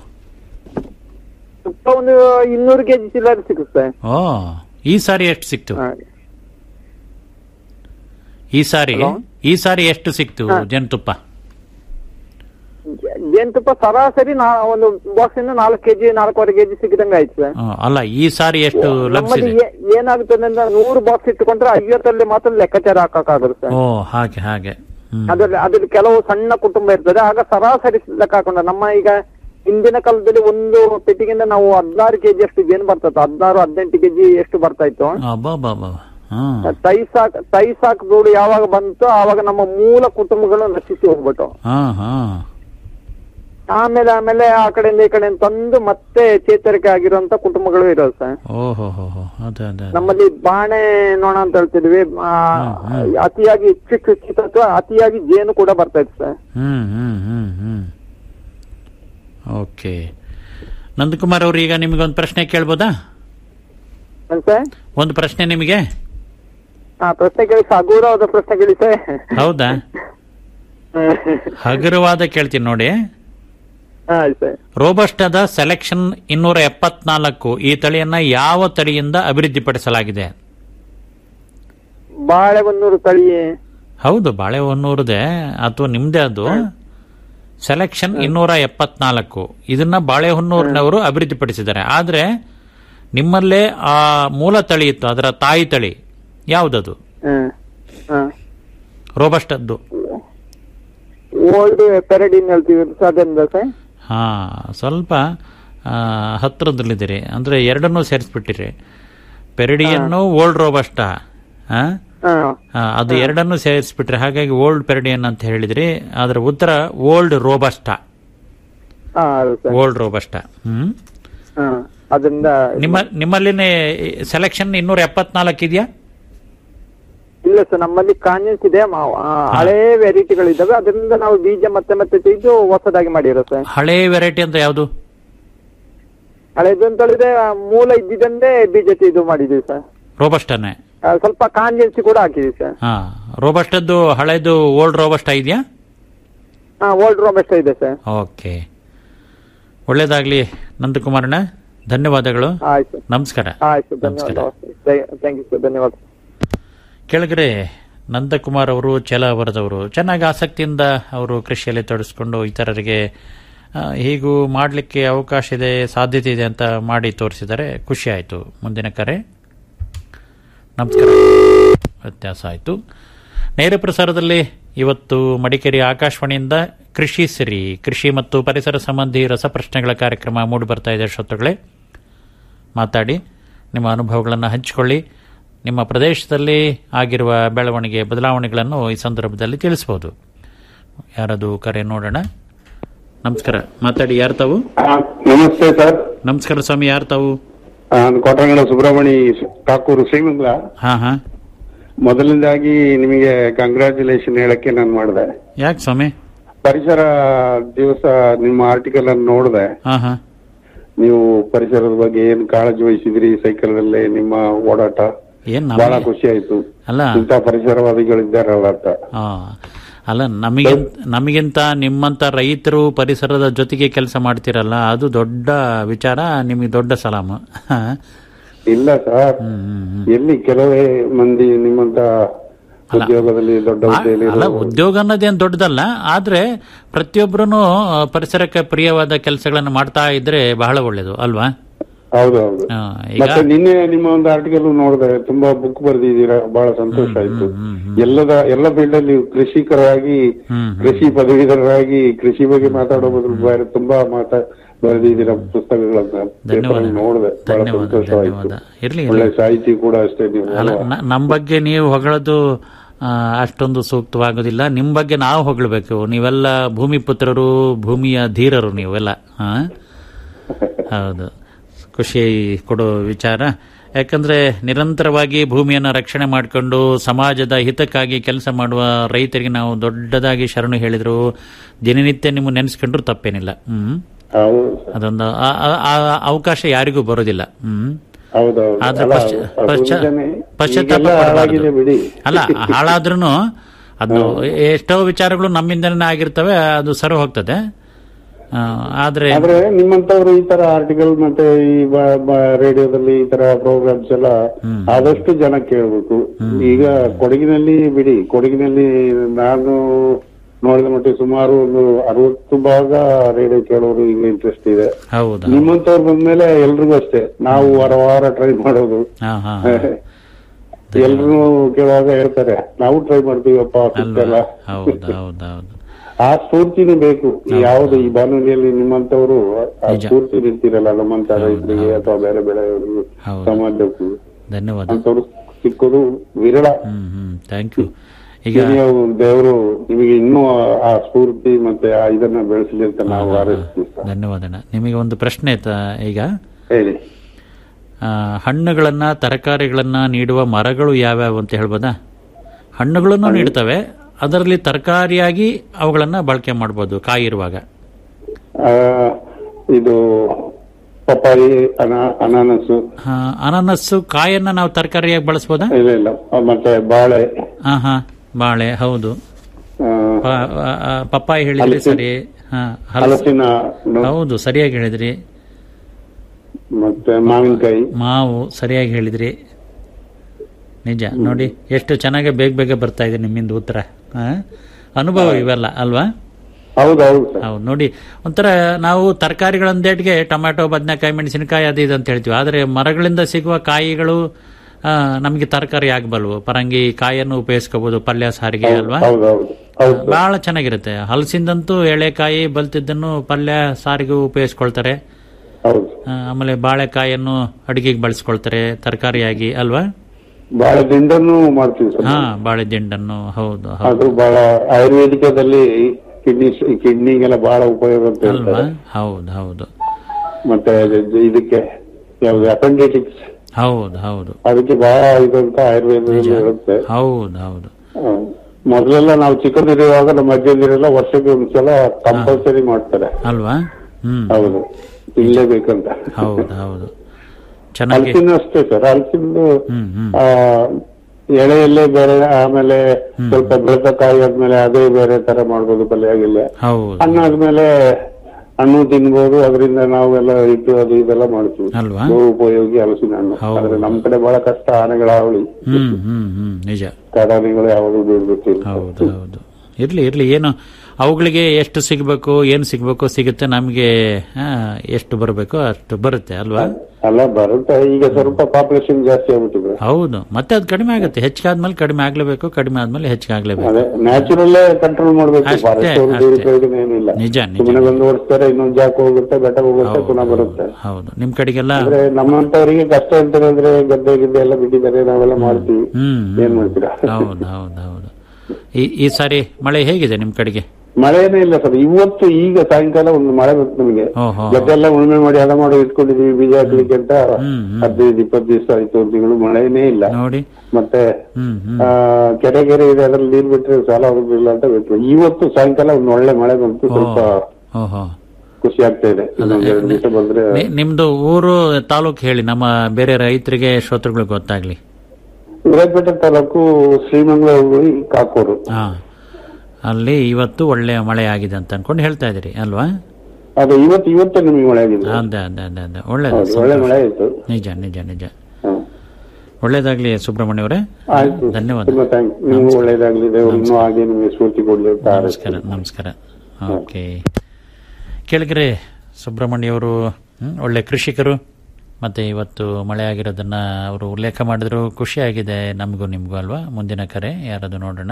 ತುಪ್ಪ ಒಂದು ಇನ್ನೂರು ಕೆಜಿ ಚಿಲ್ಲರೆ ಸಿಗುತ್ತೆ ಓ ಈ ಸಾರಿ ಎಷ್ಟು ಸಿಕ್ತು ಈ ಸಾರಿ ಈ ಸಾರಿ ಎಷ್ಟು ಸಿಕ್ತು ಜೇನುತುಪ್ಪ ಜೇನುತುಪ್ಪ ಸರಾಸರಿ ನಾ ಒಂದು ಬಾಕ್ಸ್ ಇಂದ ನಾಲ್ಕು ಕೆಜಿ ನಾಲ್ಕೂವರೆ ಕೆಜಿ ಸಿಕ್ಕಿದಂಗೆ ಆಯ್ತು ಸರ್ ಆ, ಅಲ್ಲ ಈ ಸಾರಿ ಎಷ್ಟು ನಮ್ಮಲ್ಲಿ ಲಭಿಸಿದೆ ಏ- ಏನಾಗುತ್ತದೆ ಅಂದ್ರೆ ನೂರು ಬಾಕ್ಸ್ ಇಟ್ಟುಕೊಂಡ್ರೆ ಐವತ್ತರಲ್ಲಿ ಮಾತ್ರ ಲೆಕ್ಕಾಚಾರ ಹಾಕಕ್ಕಾಗುತ್ತೆ ಸರ್ ಓ ಹಾಗೆ ಹಾಗೆ ಹ್ಮ್ ಅದ್ರಲ್ಲಿ ಅದ್ರಲ್ಲಿ ಕೆಲವು ಸಣ್ಣ ಕುಟುಂಬ ಇರ್ತದೆ ಆಗ ಸರಾಸರಿ ಲೆಕ್ಕ ಹಾಕೊಂಡ ನಮ್ಮ ಈಗ ಹಿಂದಿನ ಕಾಲದಲ್ಲಿ ಒಂದು ಪೆಟ್ಟಿಗೆಯಿಂದ ನಾವು ಹದಿನಾರು ಕೆಜಿ ಅಷ್ಟು ಜೇನು ಬರ್ತಾ ಹದಿನಾರು ಹದಿನೆಂಟು ಕೆಜಿ ಎಷ್ಟು ಬರ್ತಾ ಇತ್ತು ಅಬ್ಬಾ ಬಾಬಾ ಹ್ಮ್ ತೈ ಸಾಕ್ ತೈ ಸಾಕ್ ಧೂಳು ಯಾವಾಗ ಬಂತು ಆವಾಗ ನಮ್ಮ ಮೂಲ ಕುಟುಂಬಗಳು ನಶಿಸಿ ಹೋಗ್ಬಿಟ್ಟು ಹಾ ಹಾ ಆಮೇಲೆ ಆಮೇಲೆ ಆ ಕಡೆಯಿಂದ ಈ ಕಡೆ ತಂದು ಮತ್ತೆ ಚೇತರಿಕೆ ಆಗಿರುವಂತ ಕುಟುಂಬಗಳು ಇರೋದು ಸರ್ ಓಹೋ ಹೋ ಹೋ ಅದೇ ಅದೇ ಅದೇ. ನಮ್ಮಲ್ಲಿ ಬಾಣೆ ನೋಣ ಅಂತ ಹೇಳ್ತಿದ್ವಿ ಆ, ಅತಿಯಾಗಿ ಹೆಚ್ಚು ಕೃಷಿ ಅಥವಾ ಅತಿಯಾಗಿ ಜೇನು ಕೂಡ ಬರ್ತಾ ಇತ್ತು ಸರ್ ಹ್ಮ್ ಹ್ಮ್ ಹ್ಮ್ ಹ್ಮ್ ಓಕೆ ನಂದಕುಮಾರ್ ಅವರು ಈಗ ನಿಮಗೊಂದು ಪ್ರಶ್ನೆ ಕೇಳ್ಬೋದಾ ಏನ್ ಸರ್ ಒಂದು ಪ್ರಶ್ನೆ ನಿಮಗೆ ಆ ಪ್ರಶ್ನೆ ಕೇಳಿ ಹಗುರವಾದ ಪ್ರಶ್ನೆ ಕೇಳಿ ಸರ್ ಹೌದಾ ಹಗುರವಾದ ಕೇಳ್ತೀನಿ ನೋಡಿ ಹಾ ಸರ್ ರೋಬಸ್ಟದ ಸೆಲೆಕ್ಷನ್ ಇನ್ನೂರ ಎಪ್ಪತ್ನಾಲ್ಕು ಈ ತಳಿಯನ್ನ ಯಾವ ತಳಿಯಿಂದ ಅಭಿವೃದ್ಧಿಪಡಿಸಲಾಗಿದೆ ಬಾಳೆಹೊನ್ನೂರು ತಳಿ ಹೌದು ಬಾಳೆಹೊನ್ನೂರದೆ ಅಥವಾ ನಿಮ್ದೇ ಅದು ಸೆಲೆಕ್ಷನ್ ಇನ್ನೂರ ಎಪ್ಪತ್ನಾಲ್ಕು ಇದನ್ನ ಬಾಳೆಹೊನ್ನೂರಿನವರು ಅಭಿವೃದ್ಧಿಪಡಿಸಿದ್ದಾರೆ ಆದ್ರೆ ನಿಮ್ಮಲ್ಲೇ ಆ ಮೂಲ ತಳಿ ಇತ್ತು ಅದರ ತಾಯಿ ತಳಿ ಯಾವುದದು ಹ್ಮ್ ಹಾ ರೋಬಸ್ಟದ್ದು ಓಲ್ಡ್ ಪೆರಡಿನ್ ಹೇಳ್ತೀವಿ ಸರ್ ಅದರಿಂದ ಸರ್ ಹಾ ಸ್ವಲ್ಪ ಆ, ಹತ್ರದಲ್ಲಿದ್ದೀರಿ ಅಂದ್ರೆ ಎರಡನ್ನೂ ಸೇರಿಸ್ಬಿಟ್ಟಿರಿ ಪೆರಡಿಯನ್ನು ಓಲ್ಡ್ ರೋಬಸ್ಟ ಆ? ಹಾ ಆ, ಅದು ಎರಡನ್ನೂ ಸೇರಿಸ್ಬಿಟ್ರಿ ಹಾಗಾಗಿ ಓಲ್ಡ್ ಪೆರಡಿಯನ್ ಅಂತ ಹೇಳಿದ್ರಿ ಅದರ ಉತ್ತರ ಓಲ್ಡ್ ರೋಬಸ್ಟ ಹಾ ಹೌದು ಸರ್ ಓಲ್ಡ್ ರೋಬಸ್ಟ ಹ್ಮ್ ಹಾ ಅದರಿಂದ ನಿಮ್ಮ ನಿಮ್ಮಲ್ಲಿನೇ ಸೆಲೆಕ್ಷನ್ ಇನ್ನೂರ ಎಪ್ಪತ್ನಾಲ್ಕು ಇದೆಯಾ ಇಲ್ಲ ಸರ್ ನಮ್ಮಲ್ಲಿ ಕಾನ್ಯನ್ಸ್ ಇದೆ ಮ- ಆ, ಹಳೇ ವೆರೈಟಿಗಳಿದ್ದಾವೆ ಅದರಿಂದ ನಾವು ಬೀಜ ಮತ್ತೆ ಮತ್ತೆ ತೆಗೆದು ಹೊಸದಾಗಿ ಮಾಡಿರೋ ಸರ್ ಹಳೆ ವೆರೈಟಿ ಅಂತ ಯಾವುದು ಹಳೇದು ಅಂತ ಹೇಳಿದ್ರೆ ಆ, ಮೂಲ ಇದ್ದಿದ್ದಂದೇ ಬೀಜ ತೆಗೆದು ಮಾಡಿದೀವಿ ಸರ್ ರೋಬಸ್ಟನೇ ಆ, ಸ್ವಲ್ಪ ಕಾಂಜೆನ್ಸಿ ಕೂಡ ಹಾಕಿದೀವಿ ಸರ್ ಹಾ ರೋಬಸ್ಟದ್ದು ಹಳೆದು ಓಲ್ಡ್ ರೋಬಸ್ಟ ಇದೆಯಾ ಹಾ ಓಲ್ಡ್ ರೋಬೆಸ್ಟ್ ಇದೆ ಸರ್ ಓಕೆ ಒಳ್ಳೇದಾಗ್ಲಿ ನಂದಕುಮಾರಣ್ಣ ಧನ್ಯವಾದಗಳು ಆಯ್ತು ನಮಸ್ಕಾರ ಆಯ್ತು ಧನ್ಯವಾದ ಥ್ಯಾಂಕ್ ಯು ಸರ್ ಧನ್ಯವಾದ ಕೆಳಗಡೆ ನಂದಕುಮಾರ್ ಅವರು ಛಲವರದವರು ಚೆನ್ನಾಗಿ ಆಸಕ್ತಿಯಿಂದ ಅವರು ಕೃಷಿಯಲ್ಲಿ ತೊಡಗಿಸ್ಕೊಂಡು ಇತರರಿಗೆ ಆ, ಹೀಗೂ ಮಾಡಲಿಕ್ಕೆ ಅವಕಾಶ ಇದೆ ಸಾಧ್ಯತೆ ಇದೆ ಅಂತ ಮಾಡಿ ತೋರಿಸಿದ್ದಾರೆ ಖುಷಿ ಆಯಿತು ಮುಂದಿನ ಕರೆ ನಮಸ್ಕಾರ ವ್ಯತ್ಯಾಸ ಆಯಿತು ನೇರ ಪ್ರಸಾರದಲ್ಲಿ ಇವತ್ತು ಮಡಿಕೇರಿ ಆಕಾಶವಾಣಿಯಿಂದ ಕೃಷಿ ಸಿರಿ ಕೃಷಿ ಮತ್ತು ಪರಿಸರ ಸಂಬಂಧಿ ರಸಪ್ರಶ್ನೆಗಳ ಕಾರ್ಯಕ್ರಮ ಮೂಡಿ ಬರ್ತಾ ಇದೆ ಶ್ರೋತೃಗಳೇ ಮಾತಾಡಿ ನಿಮ್ಮ ಅನುಭವಗಳನ್ನು ಹಂಚಿಕೊಳ್ಳಿ ನಿಮ್ಮ ಪ್ರದೇಶದಲ್ಲಿ ಆಗಿರುವ ಬೆಳವಣಿಗೆ ಬದಲಾವಣೆಗಳನ್ನು ಈ ಸಂದರ್ಭದಲ್ಲಿ ತಿಳಿಸಬಹುದು ಯಾರದು ಕರೆ ನೋಡೋಣ ನಮಸ್ಕಾರ ಮಾತಾಡಿ ಯಾರು ತಾವು ನಮಸ್ತೆ ಸರ್ ನಮಸ್ಕಾರ ಸ್ವಾಮಿ ಯಾರು ತಾವು ನಾನು ಕೋಟರಂಗಡ ಸುಬ್ರಹ್ಮಣಿ ಕಾಕೂರು ಶ್ರೀಮಂಗ್ಲ ಹಾ ಹಾ ಮೊದಲನೇದಾಗಿ ನಿಮಗೆ ಕಂಗ್ರ್ಯಾಚುಲೇಷನ್ ಹೇಳಕ್ಕೆ ನಾನು ಮಾಡಿದೆ ಯಾಕೆ ಸ್ವಾಮಿ ಪರಿಸರ ದಿವಸ ನಿಮ್ಮ ಆರ್ಟಿಕಲ್ ಅನ್ನು ನೋಡಿದೆ ಹಾ ಹಾ ನೀವು ಪರಿಸರದ ಬಗ್ಗೆ ಏನ್ ಕಾಳಜಿ ವಹಿಸಿದ್ರಿ ಸೈಕಲ್ ಅಲ್ಲಿ ನಿಮ್ಮ ಓಡಾಟ ಏನ್ ಬಹಳ ನಮಗೆ ಖುಷಿ ಆಯ್ತು ಅಲ್ಲ ಇಂಥ ಪರಿಸರವಾದಿಗಳಿದ್ದಾರಲ್ಲ ಅಂತ ಆ, ಅಲ್ಲ ನಮಗಿಂತ ನಮಗಿಂತ ನಿಮ್ಮಂತ ರೈತರು ಪರಿಸರದ ಜೊತೆಗೆ ಕೆಲಸ ಮಾಡ್ತಿರಲ್ಲ ಅದು ದೊಡ್ಡ ವಿಚಾರ ನಿಮಗೆ ದೊಡ್ಡ ಸಲಾಮು ಹಾ. ಇಲ್ಲ ಸರ್ ಎಲ್ಲಿ ಕೆಲವೇ ಮಂದಿ ನಿಮ್ಮಂತ ಉದ್ಯೋಗದಲ್ಲಿ ದೊಡ್ಡ ಹುದ್ದೆಯಲ್ಲಿ ಅಲ್ಲ ಇರೋರು. ಉದ್ಯೋಗ ಅನ್ನೋದೇನು ದೊಡ್ಡದಲ್ಲ ಆದ್ರೆ ಪ್ರತಿಯೊಬ್ಬರೂ ಪರಿಸರಕ್ಕೆ ಪ್ರಿಯವಾದ ಕೆಲಸಗಳನ್ನು ಮಾಡ್ತಾ ಇದ್ರೆ ಬಹಳ ಒಳ್ಳೇದು ಅಲ್ವಾ ಹೌದು ಹೌದು ಆ, ಈಗ ಮತ್ತೆ ನಿನ್ನೆ ನಿಮ್ಮ ಒಂದು ಆರ್ಟಿಕಲ್ ನೋಡಿದೆ ತುಂಬಾ ಬುಕ್ ಬರ್ದಿದ್ದೀರಾ ಬಹಳ ಸಂತೋಷ ಆಯ್ತು ಎಲ್ಲದ ಎಲ್ಲ ಫೀಲ್ಡ್ ಅಲ್ಲಿ ಕೃಷಿಕರಾಗಿ ಕೃಷಿ ಪದವೀಧರರಾಗಿ ಕೃಷಿ ಬಗ್ಗೆ ಮಾತಾಡೋ ಬದಲು ಬೇರೆ ತುಂಬಾ ಮಾತಾ ಬರೆದಿದ್ದೀರಾ ಪುಸ್ತಕಗಳನ್ನ ಪೇಪರ್ ಅಲ್ಲಿ ನೋಡಿದೆ ಬಹಳ ಸಂತೋಷವಾಯ್ತು ಇರ್ಲಿ ಒಳ್ಳೆ ಸಾಹಿತಿ ಕೂಡ ಅಷ್ಟೇ ನೀವು ಅಲ್ಲ ಅಲ್ವಾ? ನ- ನಮ್ಮ ಬಗ್ಗೆ ನೀವು ಹೊಗಳೋದು ಆ, ಅಷ್ಟೊಂದು ಸೂಕ್ತವಾಗೋದಿಲ್ಲ ನಿಮ್ಮ ಬಗ್ಗೆ ನಾವು ಹೊಗಳಬೇಕು ನೀವೆಲ್ಲ ಭೂಮಿ ಪುತ್ರರು ಭೂಮಿಯ ಧೀರರು ನೀವೆಲ್ಲ ಹಾ ಹೌದು ಖುಷಿ ಕೊಡೋ ವಿಚಾರ ಯಾಕಂದ್ರೆ ನಿರಂತರವಾಗಿ ಭೂಮಿಯನ್ನು ರಕ್ಷಣೆ ಮಾಡಿಕೊಂಡು ಸಮಾಜದ ಹಿತಕ್ಕಾಗಿ ಕೆಲಸ ಮಾಡುವ ರೈತರಿಗೆ ನಾವು ದೊಡ್ಡದಾಗಿ ಶರಣು ಹೇಳಿದ್ರು ದಿನನಿತ್ಯ ನಿಮ್ಮ ನೆನೆಸ್ಕೊಂಡ್ರು ತಪ್ಪೇನಿಲ್ಲ ಹ್ಮ್ ಅದೊಂದು ಆ- ಆ- ಆ ಅವಕಾಶ ಯಾರಿಗೂ ಬರೋದಿಲ್ಲ ಹ್ಮ್ ಹೌದೌದು ಆದ್ರೆ ಅಲ್ಲ, ಪಶ್ಚ- ಅದು ಪಶ್ಚ- ನಿಜನೇ. ಪಶ್ಚಾತ್ತಾಪ ಈಗೆಲ್ಲ ಪಡಬಾರ್ದು. ಹಾಳಾಗಿದೆ ಬಿಡಿ ಅಲ್ಲ ಹಾಳಾದ್ರೂ ಅದು ಎಷ್ಟೋ ವಿಚಾರಗಳು ನಮ್ಮಿಂದನೇ ಆಗಿರ್ತವೆ ಅದು ಸರಿ ಹೋಗ್ತದೆ ಆ, ಆದ್ರೆ ಆದ್ರೆ ನಿಮ್ಮಂತವ್ರು ಈ ತರ ಆರ್ಟಿಕಲ್ ಮತ್ತೆ ಈ ಬ- ಬ- ರೇಡಿಯೋದಲ್ಲಿ ಈ ತರ ಪ್ರೋಗ್ರಾಮ್ಸ್ ಎಲ್ಲ ಆದಷ್ಟು ಜನ ಕೇಳ್ಬೇಕು ಈಗ ಕೊಡಗಿನಲ್ಲಿ ಬಿಡಿ ಕೊಡಗಿನಲ್ಲಿ ನಾನು ನೋಡಿದ ಮಟ್ಟಿಗೆ ಸುಮಾರು ಒಂದು ಅರವತ್ತು ಭಾಗ ರೇಡಿಯೋ ಕೇಳೋರು ಈಗ ಇಂಟ್ರೆಸ್ಟ್ ಇದೆ ಹೌದಾ ನಿಮ್ಮಂತವ್ರು ಬಂದ್ಮೇಲೆ ಎಲ್ರಿಗೂ ಅಷ್ಟೇ ನಾವು ವಾರ ವಾರ ಟ್ರೈ ಮಾಡೋದು ಹಾ ಹಾ ಎಲ್ರು ಕೇಳುವಾಗ ಹೇಳ್ತಾರೆ ನಾವು ಟ್ರೈ ಮಾಡ್ತೀವಪ್ಪ ಸಿಗ್ತಲ್ಲ ಹೌದು ಹೌದು ಹೌದು ಆ ಸ್ಫೂರ್ತಿನೂ ಬೇಕು ಯಾವ್ದು ಈ ಬಾನುಲಿಯಲ್ಲಿ ನಿಮ್ಮಂತವ್ರು ಆ ಸ್ಫೂರ್ತಿ ನಿಂತಿರಲ್ಲ ನಮ್ಮಂತ ರೈತರಿಗೆ ಅಥವಾ ಬೇರೆ ಬೆಳೆಯವರಿಗೂ ಸಮಾಜಕ್ಕೂ ಧನ್ಯವಾದ ಅಂತವ್ರು ಸಿಕ್ಕೋದು ವಿರಳ ಹ್ಮ್ ಹ್ಮ್ ಥ್ಯಾಂಕ್ ಯು ಈಗ ನೀವು ದೇವರು ನಿಮಗೆ ಇನ್ನೂ ಆ ಸ್ಫೂರ್ತಿ ಮತ್ತೆ ಆ ಇದನ್ನ ಬೆಳೆಸಲಿ ಅಂತ ನಾವು ಹಾರೈಸ್ತೀವಿ ಸರ್ ಧನ್ಯವಾದನ ನಿಮಗೆ ಒಂದು ಪ್ರಶ್ನೆ ಆಯ್ತಾ ಈಗ ಹೇಳಿ ಆ, ಹಣ್ಣುಗಳನ್ನ ತರಕಾರಿಗಳನ್ನ ನೀಡುವ ಮರಗಳು ಯಾವ್ಯಾವು ಅಂತ ಹೇಳ್ಬೋದಾ ಹಣ್ಣುಗಳನ್ನು ನೀಡ್ತವೆ ಅದರಲ್ಲಿ ತರಕಾರಿಯಾಗಿ ಅವುಗಳನ್ನ ಬಳಕೆ ಮಾಡ್ಬೋದು ಕಾಯಿ ಇರುವಾಗ ಆ, ಇದು ಪಪ್ಪಾಯಿ ಅನ ಅನಾನಸು ಆ, ಅನಾನಸ್ಸು ಕಾಯನ್ನ ನಾವು ತರಕಾರಿಯಾಗಿ ಬಳಸ್ಬೋದಾ ಇಲ್ಲ ಇಲ್ಲ ಆ, ಮತ್ತೆ ಬಾಳೆ ಹಾ ಹಾ ಬಾಳೆ ಹೌದು ಆ, ಪ- ಆ, ಆ, ಪಪ್ಪಾಯಿ ಹೇಳಿದ್ರಿ ಹಲಸಿನ- ಸರಿ ಹಾ ಹಲಸು- ಹಲಸಿನ ಹಣ್ಣು, ಹೌದು ಸರಿಯಾಗಿ ಹೇಳಿದ್ರಿ ಮತ್ತೆ ಮಾವಿನಕಾಯಿ ಮಾವು ಸರಿಯಾಗಿ ಹೇಳಿದ್ರಿ ನಿಜ ನೋಡಿ ಎಷ್ಟು ಚೆನ್ನಾಗಿ ಬೇಗ ಬೇಗ ಬರ್ತಾ ಇದೆ ನಿಮ್ಮಿಂದ ಉತ್ತರ ಆ? ಅನುಭವ ಇವೆಲ್ಲ ಅಲ್ವಾ ಹೌದೌದು ಸರ್ ಹೌದು ನೋಡಿ ಒಂಥರ ನಾವು ತರಕಾರಿಗಳಂದೇಟ್ಗೆ ಟೊಮ್ಯಾಟೊ ಬದನೆಕಾಯಿ ಮೆಣಸಿನಕಾಯಿ ಅದು ಇದು ಅಂತ ಹೇಳ್ತೀವಿ ಆದರೆ ಮರಗಳಿಂದ ಸಿಗುವ ಕಾಯಿಗಳು ಆ, ನಮಗೆ ತರಕಾರಿ ಆಗಬಲ್ವು ಪರಂಗಿ ಕಾಯನ್ನು ಉಪಯೋಗಿಸ್ಕೋಬಹುದು ಪಲ್ಯ ಸಾರಿಗೆ ಅಲ್ವಾ ಹೌದೌದು ಹೌದು ಬಹಳ ಚೆನ್ನಾಗಿರುತ್ತೆ ಹಲಸಿಂದಂತೂ ಎಳೆಕಾಯಿ ಬಲ್ತಿದ್ದನ್ನು ಪಲ್ಯ ಸಾರಿಗೆ ಉಪಯೋಗಿಸ್ಕೊಳ್ತಾರೆ ಹೌದು ಆ, ಆಮೇಲೆ ಬಾಳೆಕಾಯನ್ನು ಅಡಿಗೆಗೆ ಬಳಸ್ಕೊಳ್ತಾರೆ ತರಕಾರಿಯಾಗಿ ಅಲ್ವಾ ಬಾಳೆ ದಿಂಡನ್ನು ಮಾಡ್ತೀವಿ ಸರ್ ಹಾ ಬಾಳೆ ದಿಂಡನ್ನು ಹೌದು ಹೌದು ಅದು ಬಹಳ ಆಯುರ್ವೇದಿಕದಲ್ಲಿ ಕಿಡ್ನಿ ಕಿಡ್ನಿಗೆಲ್ಲ ಬಹಳ ಉಪಯೋಗ ಅಂತ ಅಲ್ವಾ ಹೇಳ್ತಾರೆ ಹೌದು ಹೌದು ಮತ್ತೆ ಇದು- ಇದಕ್ಕೆ ಯಾವ್ದು ಅಪೆಂಡಿಟಿಕ್ಸ್ ಹೌದು ಹೌದು ಅದಕ್ಕೆ ಬಹಳ ಇದು ಅಂತ ಆಯುರ್ವೇದದಲ್ಲಿ ಇರುತ್ತೆ ಹೌದು ಹೌದು ಹ್ಮ್. ಮೊದಲೆಲ್ಲ ನಾವು ಚಿಕ್ಕದಿರುವಾಗ ನಮ್ಮ ಅಜ್ಜಿಯಂದಿರೆಲ್ಲ ವರ್ಷಕ್ಕೆ ಒಂದ್ಸಲ ಕಂಪಲ್ಸರಿ ಮಾಡ್ತಾರೆ ಅಲ್ವಾ ಹ್ಮ್ ಹೌದು ತಿನ್ಲೇಬೇಕಂತ ಹೌದು ಹೌದು ಚೆನ್ನಾಗಿ ಹಲಸಿನ ಅಷ್ಟೇ ಸರ್ ಹಲಸಿಂದು ಹ್ಮ್ ಹ್ಮ್ ಆ ಎಳೆಯಲ್ಲೇ ಬೇರೆ ಆಮೇಲೆ ಸ್ವಲ್ಪ ಬೆಳೆದ ಕಾಯಿ ಆದ್ಮೇಲೆ ಅದೇ ಬೇರೆ ತರ ಮಾಡ್ಬೋದು ಪಲ್ಯ ಆಗಿಲ್ಲ ಹೌದು ಹಣ್ಣಾದ್ಮೇಲೆ ಹಣ್ಣು ತಿನ್ಬೋದು ಅದರಿಂದ ನಾವೆಲ್ಲ ಇಟ್ಟು ಅದು ಇದೆಲ್ಲ ಮಾಡ್ತೀವಿ ಅಲ್ವಾ? ಬಹು ಉಪಯೋಗಿ ಹಲಸಿನ ಹಣ್ಣು ಆದ್ರೆ ನಮ್ ಕಡೆ ಬಹಳ ಕಷ್ಟ ಆನೆಗಳ ಹಾವಳಿ ಹ್ಮ್ ಹ್ಮ್ ಹ್ಮ್ ನಿಜ ಕಾಡಾನೆಗಳು ಯಾವುದು ಬೀಳ್ಬೇಕು ಹೌದು ಹೌದು ಇರ್ಲಿ ಇರ್ಲಿ ಏನು ಅವುಗಳಿಗೆ ಎಷ್ಟು ಸಿಗಬೇಕು ಏನು ಸಿಗಬೇಕು ಸಿಗುತ್ತೆ ನಮಗೆ ಎಷ್ಟು ಬರಬೇಕು ಅಷ್ಟು ಬರುತ್ತೆ ಅಲ್ವಾ ಅಲ್ಲ ಬರುತ್ತೆ ಈಗ ಸ್ವಲ್ಪ ಪಾಪ್ಯುಲೇಷನ್ ಜಾಸ್ತಿ ಆಗ್ಬಿಟ್ಟಿದೆ ಹೌದು ಮತ್ತೆ ಅದು ಕಡಿಮೆ ಆಗುತ್ತೆ ಹೆಚ್ಚಾದ್ಮೇಲೆ ಕಡಿಮೆ ಆಗ್ಲೇಬೇಕು ಕಡಿಮೆ ಆದ್ಮೇಲೆ ಹೆಚ್ಚಿಗೆ ಆಗ್ಲೇಬೇಕು ಅದೇ ನ್ಯಾಚುರಲ್ ಕಂಟ್ರೋಲ್ ಮಾಡ್ಬೇಕು ಅಷ್ಟೇ, ಫಾರೆಸ್ಟ್ ಅವರು ಬೇರೆ ಅಷ್ಟೇ. ಪ್ರಯೋಜನ ಏನಿಲ್ಲ ನಿಜ ನಿಜ ಸುಮ್ಮನೆ ಬಂದು ಓಡಿಸ್ತಾರೆ ಇನ್ನೊಂದ್ ಜಾಕ್ ಹೋಗುತ್ತೆ ಬೆಟ್ಟ ಹೋಗುತ್ತೆ ಪುನಃ ಬರುತ್ತೆ ಹೌದು ನಿಮ್ ಕಡೆಗೆಲ್ಲ ಅಂದ್ರೆ ನಮ್ಮಂತವರಿಗೆ ಕಷ್ಟ ಅಂತ ಹೇಳಿದ್ರೆ ಗದ್ದೆ ಗಿದ್ದೆ ಎಲ್ಲ ಬಿಟ್ಟಿದ್ದಾರೆ ನಾವೆಲ್ಲ ಮಾಡ್ತೀವಿ ಹ್ಮ್ ಏನ್ ಮಾಡ್ತೀರಾ ಹೌದು ಹೌದು ಹೌದು ಈ ಈ ಸಾರಿ ಮಳೆ ಹೇಗಿದೆ ನಿಮ್ ಕಡೆಗೆ ಮಳೆನೇ ಇಲ್ಲ ಸರ್ ಇವತ್ತು ಈಗ ಸಾಯಂಕಾಲ ಒಂದು ಮಳೆ ಬಂತು ನಮಗೆ ಓಹೋ ಗದ್ದೆ ಎಲ್ಲ ಉಳುಮೆ ಮಾಡಿ ಹದ ಮಾಡಿ ಇಟ್ಕೊಂಡಿದೀವಿ ಬೀಜ ಹಾಕ್ಲಿಕ್ಕೆ ಅಂತ ಹದಿನೈದು ಇಪ್ಪತ್ತು ದಿವಸ ಆಯ್ತು ಒಂದು ತಿಂಗಳು ಮಳೆನೇ ಇಲ್ಲ ನೋಡಿ ಮತ್ತೆ ಹ್ಮ್ ಹ್ಮ್ ಆ, ಕೆರೆ ಕೆರೆ ಇದೆ ಅದ್ರಲ್ಲಿ ನೀರ್ ಬಿಟ್ರೆ ಸಾಲ ಆಗುದಿಲ್ಲ ಅಂತ ಬಿಟ್ರು ಇವತ್ತು ಸಾಯಂಕಾಲ ಒಂದು ಒಳ್ಳೆ ಮಳೆ ಬಂತು ಸ್ವಲ್ಪ ಓಹೋ ಖುಷಿ ಆಗ್ತಾ ಇದೆ ಇನ್ನೊಂದ್ ಎರಡು ದಿವಸ ಬಂದ್ರೆ ನಿ- ನಿಮ್ದು ಊರು ತಾಲೂಕು ಹೇಳಿ ನಮ್ಮ ಬೇರೆ ರೈತರಿಗೆ ಶ್ರೋತೃಗಳಿಗೆ ಗೊತ್ತಾಗ್ಲಿ ವಿರಾಜಪೇಟೆ ತಾಲೂಕು ಶ್ರೀಮಂಗಲ ಕಾಕೋರು ಹಾ ಅಲ್ಲಿ ಇವತ್ತು ಒಳ್ಳೆ ಮಳೆ ಆಗಿದೆ ಅಂತ ಅನ್ಕೊಂಡು ಹೇಳ್ತಾ ಇದ್ದೀರಿ ಅಲ್ವಾ ಅದು ಇವತ್ತು ಇವತ್ತೇ ನಿಮಗೆ ಮಳೆ ಆಗಿದೆ ಅದೇ ಅದೇ ಅದೇ ಅದೇ ಒಳ್ಳೇದು ಹೌದು, ಒಳ್ಳೆ ಮಳೆ ಆಯ್ತು ನಿಜ ನಿಜ ನಿಜ ಒಳ್ಳೇದಾಗ್ಲಿ ಸುಬ್ರಹ್ಮಣ್ಯ ಅವರೇ ಆಯ್ತು ಧನ್ಯವಾದ ತುಂಬಾ ಥ್ಯಾಂಕ್ಸ್ ನಿಮ್ಗೂ ಒಳ್ಳೇದಾಗ್ಲಿ ದೇವರು ಇನ್ನೂ ಹಾಗೆ ನಿಮಗೆ ಸ್ಫೂರ್ತಿ ಕೊಡ್ಲಿ ಅಂತ ನಮಸ್ಕಾರ ನಮಸ್ಕಾರ ಓಕೆ ಕೇಳಿದ್ರೆ ಸುಬ್ರಹ್ಮಣ್ಯ ಅವರು ಹ್ಮ್, ಒಳ್ಳೆ ಕೃಷಿಕರು ಮತ್ತೆ ಇವತ್ತು ಮಳೆ ಆಗಿರೋದನ್ನ ಅವರು ಉಲ್ಲೇಖ ಮಾಡಿದ್ರು ಖುಷಿಯಾಗಿದೆ ನಮಗೂ ನಿಮಗೂ ಅಲ್ವಾ ಮುಂದಿನ ಕರೆ ಯಾರದು ನೋಡೋಣ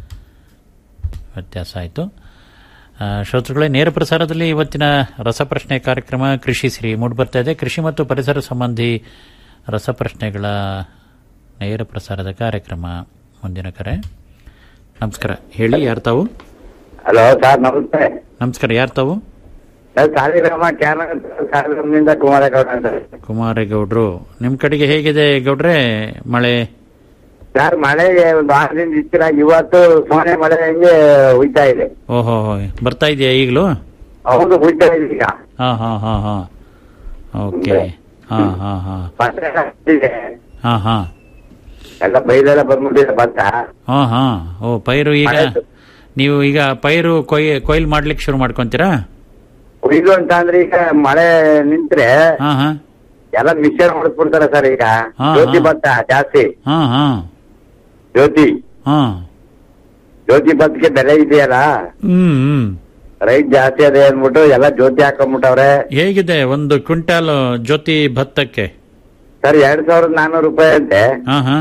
ವ್ಯತ್ಯಾಸ ಆಯಿತು ಶ್ರೋತೃಗಳೇ ನೇರ ಪ್ರಸಾರದಲ್ಲಿ ಇವತ್ತಿನ ರಸಪ್ರಶ್ನೆ ಕಾರ್ಯಕ್ರಮ ಕೃಷಿ ಶ್ರೀ ಮೂಡಿಬರ್ತಾ ಇದೆ ಕೃಷಿ ಮತ್ತು ಪರಿಸರ ಸಂಬಂಧಿ ರಸಪ್ರಶ್ನೆಗಳ ನೇರ ಪ್ರಸಾರದ ಕಾರ್ಯಕ್ರಮ ಮುಂದಿನ ಕರೆ ನಮಸ್ಕಾರ ಹೇಳಿ ಯಾರು ತಾವು ಹಲೋ ಸರ್ ನಮಸ್ತೆ ನಮಸ್ಕಾರ ಯಾರು ತಾವು ಸರ್ ಸಾಲಿಗ್ರಾಮ ಕ್ಯಾನ ಸಾಲಿಗ್ರಾಮದಿಂದ ಕುಮಾರೇಗೌಡ ಅಂತ ಕುಮಾರೇಗೌಡ್ರು ನಿಮ್ಮ ಕಡೆಗೆ ಹೇಗಿದೆ ಗೌಡ್ರೆ ಮಳೆ ಸರ್ ಮಳೆಗೆ ಒಂದು ವಾರದಿಂದ ಇತ್ತಿರ ಇವತ್ತು ಸೋನೆ ಮಳೆ ಹೆಂಗೆ ಹುಯ್ತಾ ಇದೆ ಓಹೋ ಬರ್ತಾ ಇದೆಯಾ ಈಗಲೂ ಹೌದು ಹುಯ್ತಾ ಇದೆ ಈಗ ಹಾ ಹಾ ಹಾ ಹಾ ಓಕೆ ಹಾ ಹಾ ಹಾ ಭತ್ತ ಎಲ್ಲ ಇದೆ. ಹಾ ಹಾ ಎಲ್ಲ ಬೈಲೆಲ್ಲ ಬಂದ್ಬಿಟ್ಟಿದೆ ಭತ್ತ ಹಾ ಹಾ ಓ ಪೈರು ಈಗ ನೀವು ಈಗ ಪೈರು ಕೊಯ್ ಕೊಯ್ಲು ಮಾಡ್ಲಿಕ್ಕೆ ಶುರು ಮಾಡ್ಕೊಂತೀರಾ ಕೊಯ್ಲು ಅಂತ ಅಂದ್ರೆ ಈಗ ಮಳೆ ನಿಂತ್ರೆ ಹಾ ಹಾ ಎಲ್ಲ ಮಿಕ್ಸರ್ ಹೊಡೆದ್ಬಿಡ್ತಾರೆ ಸರ್ ಈಗ ಹಾ, ಜ್ಯೋತಿ ಹಾ. ಭತ್ತ ಜಾಸ್ತಿ ಹಾ ಹಾ ಜ್ಯೋತಿ ಹಾ ಜ್ಯೋತಿ ಭತ್ತಕ್ಕೆ ಬೆಲೆ ಇದೆಯಲ್ಲ ಹ್ಮ್ ಹ್ಮ್ ರೈಟ್ ಜಾಸ್ತಿ ಅದೇ ಅಂದ್ಬಿಟ್ಟು ಎಲ್ಲ ಜ್ಯೋತಿ ಹಾಕೊಂಡ್ಬಿಟ್ಟವ್ರೆ ಹೇಗಿದೆ ಒಂದು ಕ್ವಿಂಟಾಲ್ ಜ್ಯೋತಿ ಭತ್ತಕ್ಕೆ ಸರ್ ಎರಡ್ ಸಾವಿರದ ನಾನ್ನೂರು ರೂಪಾಯಿ ಅಂತೆ ಹಾ ಹಾ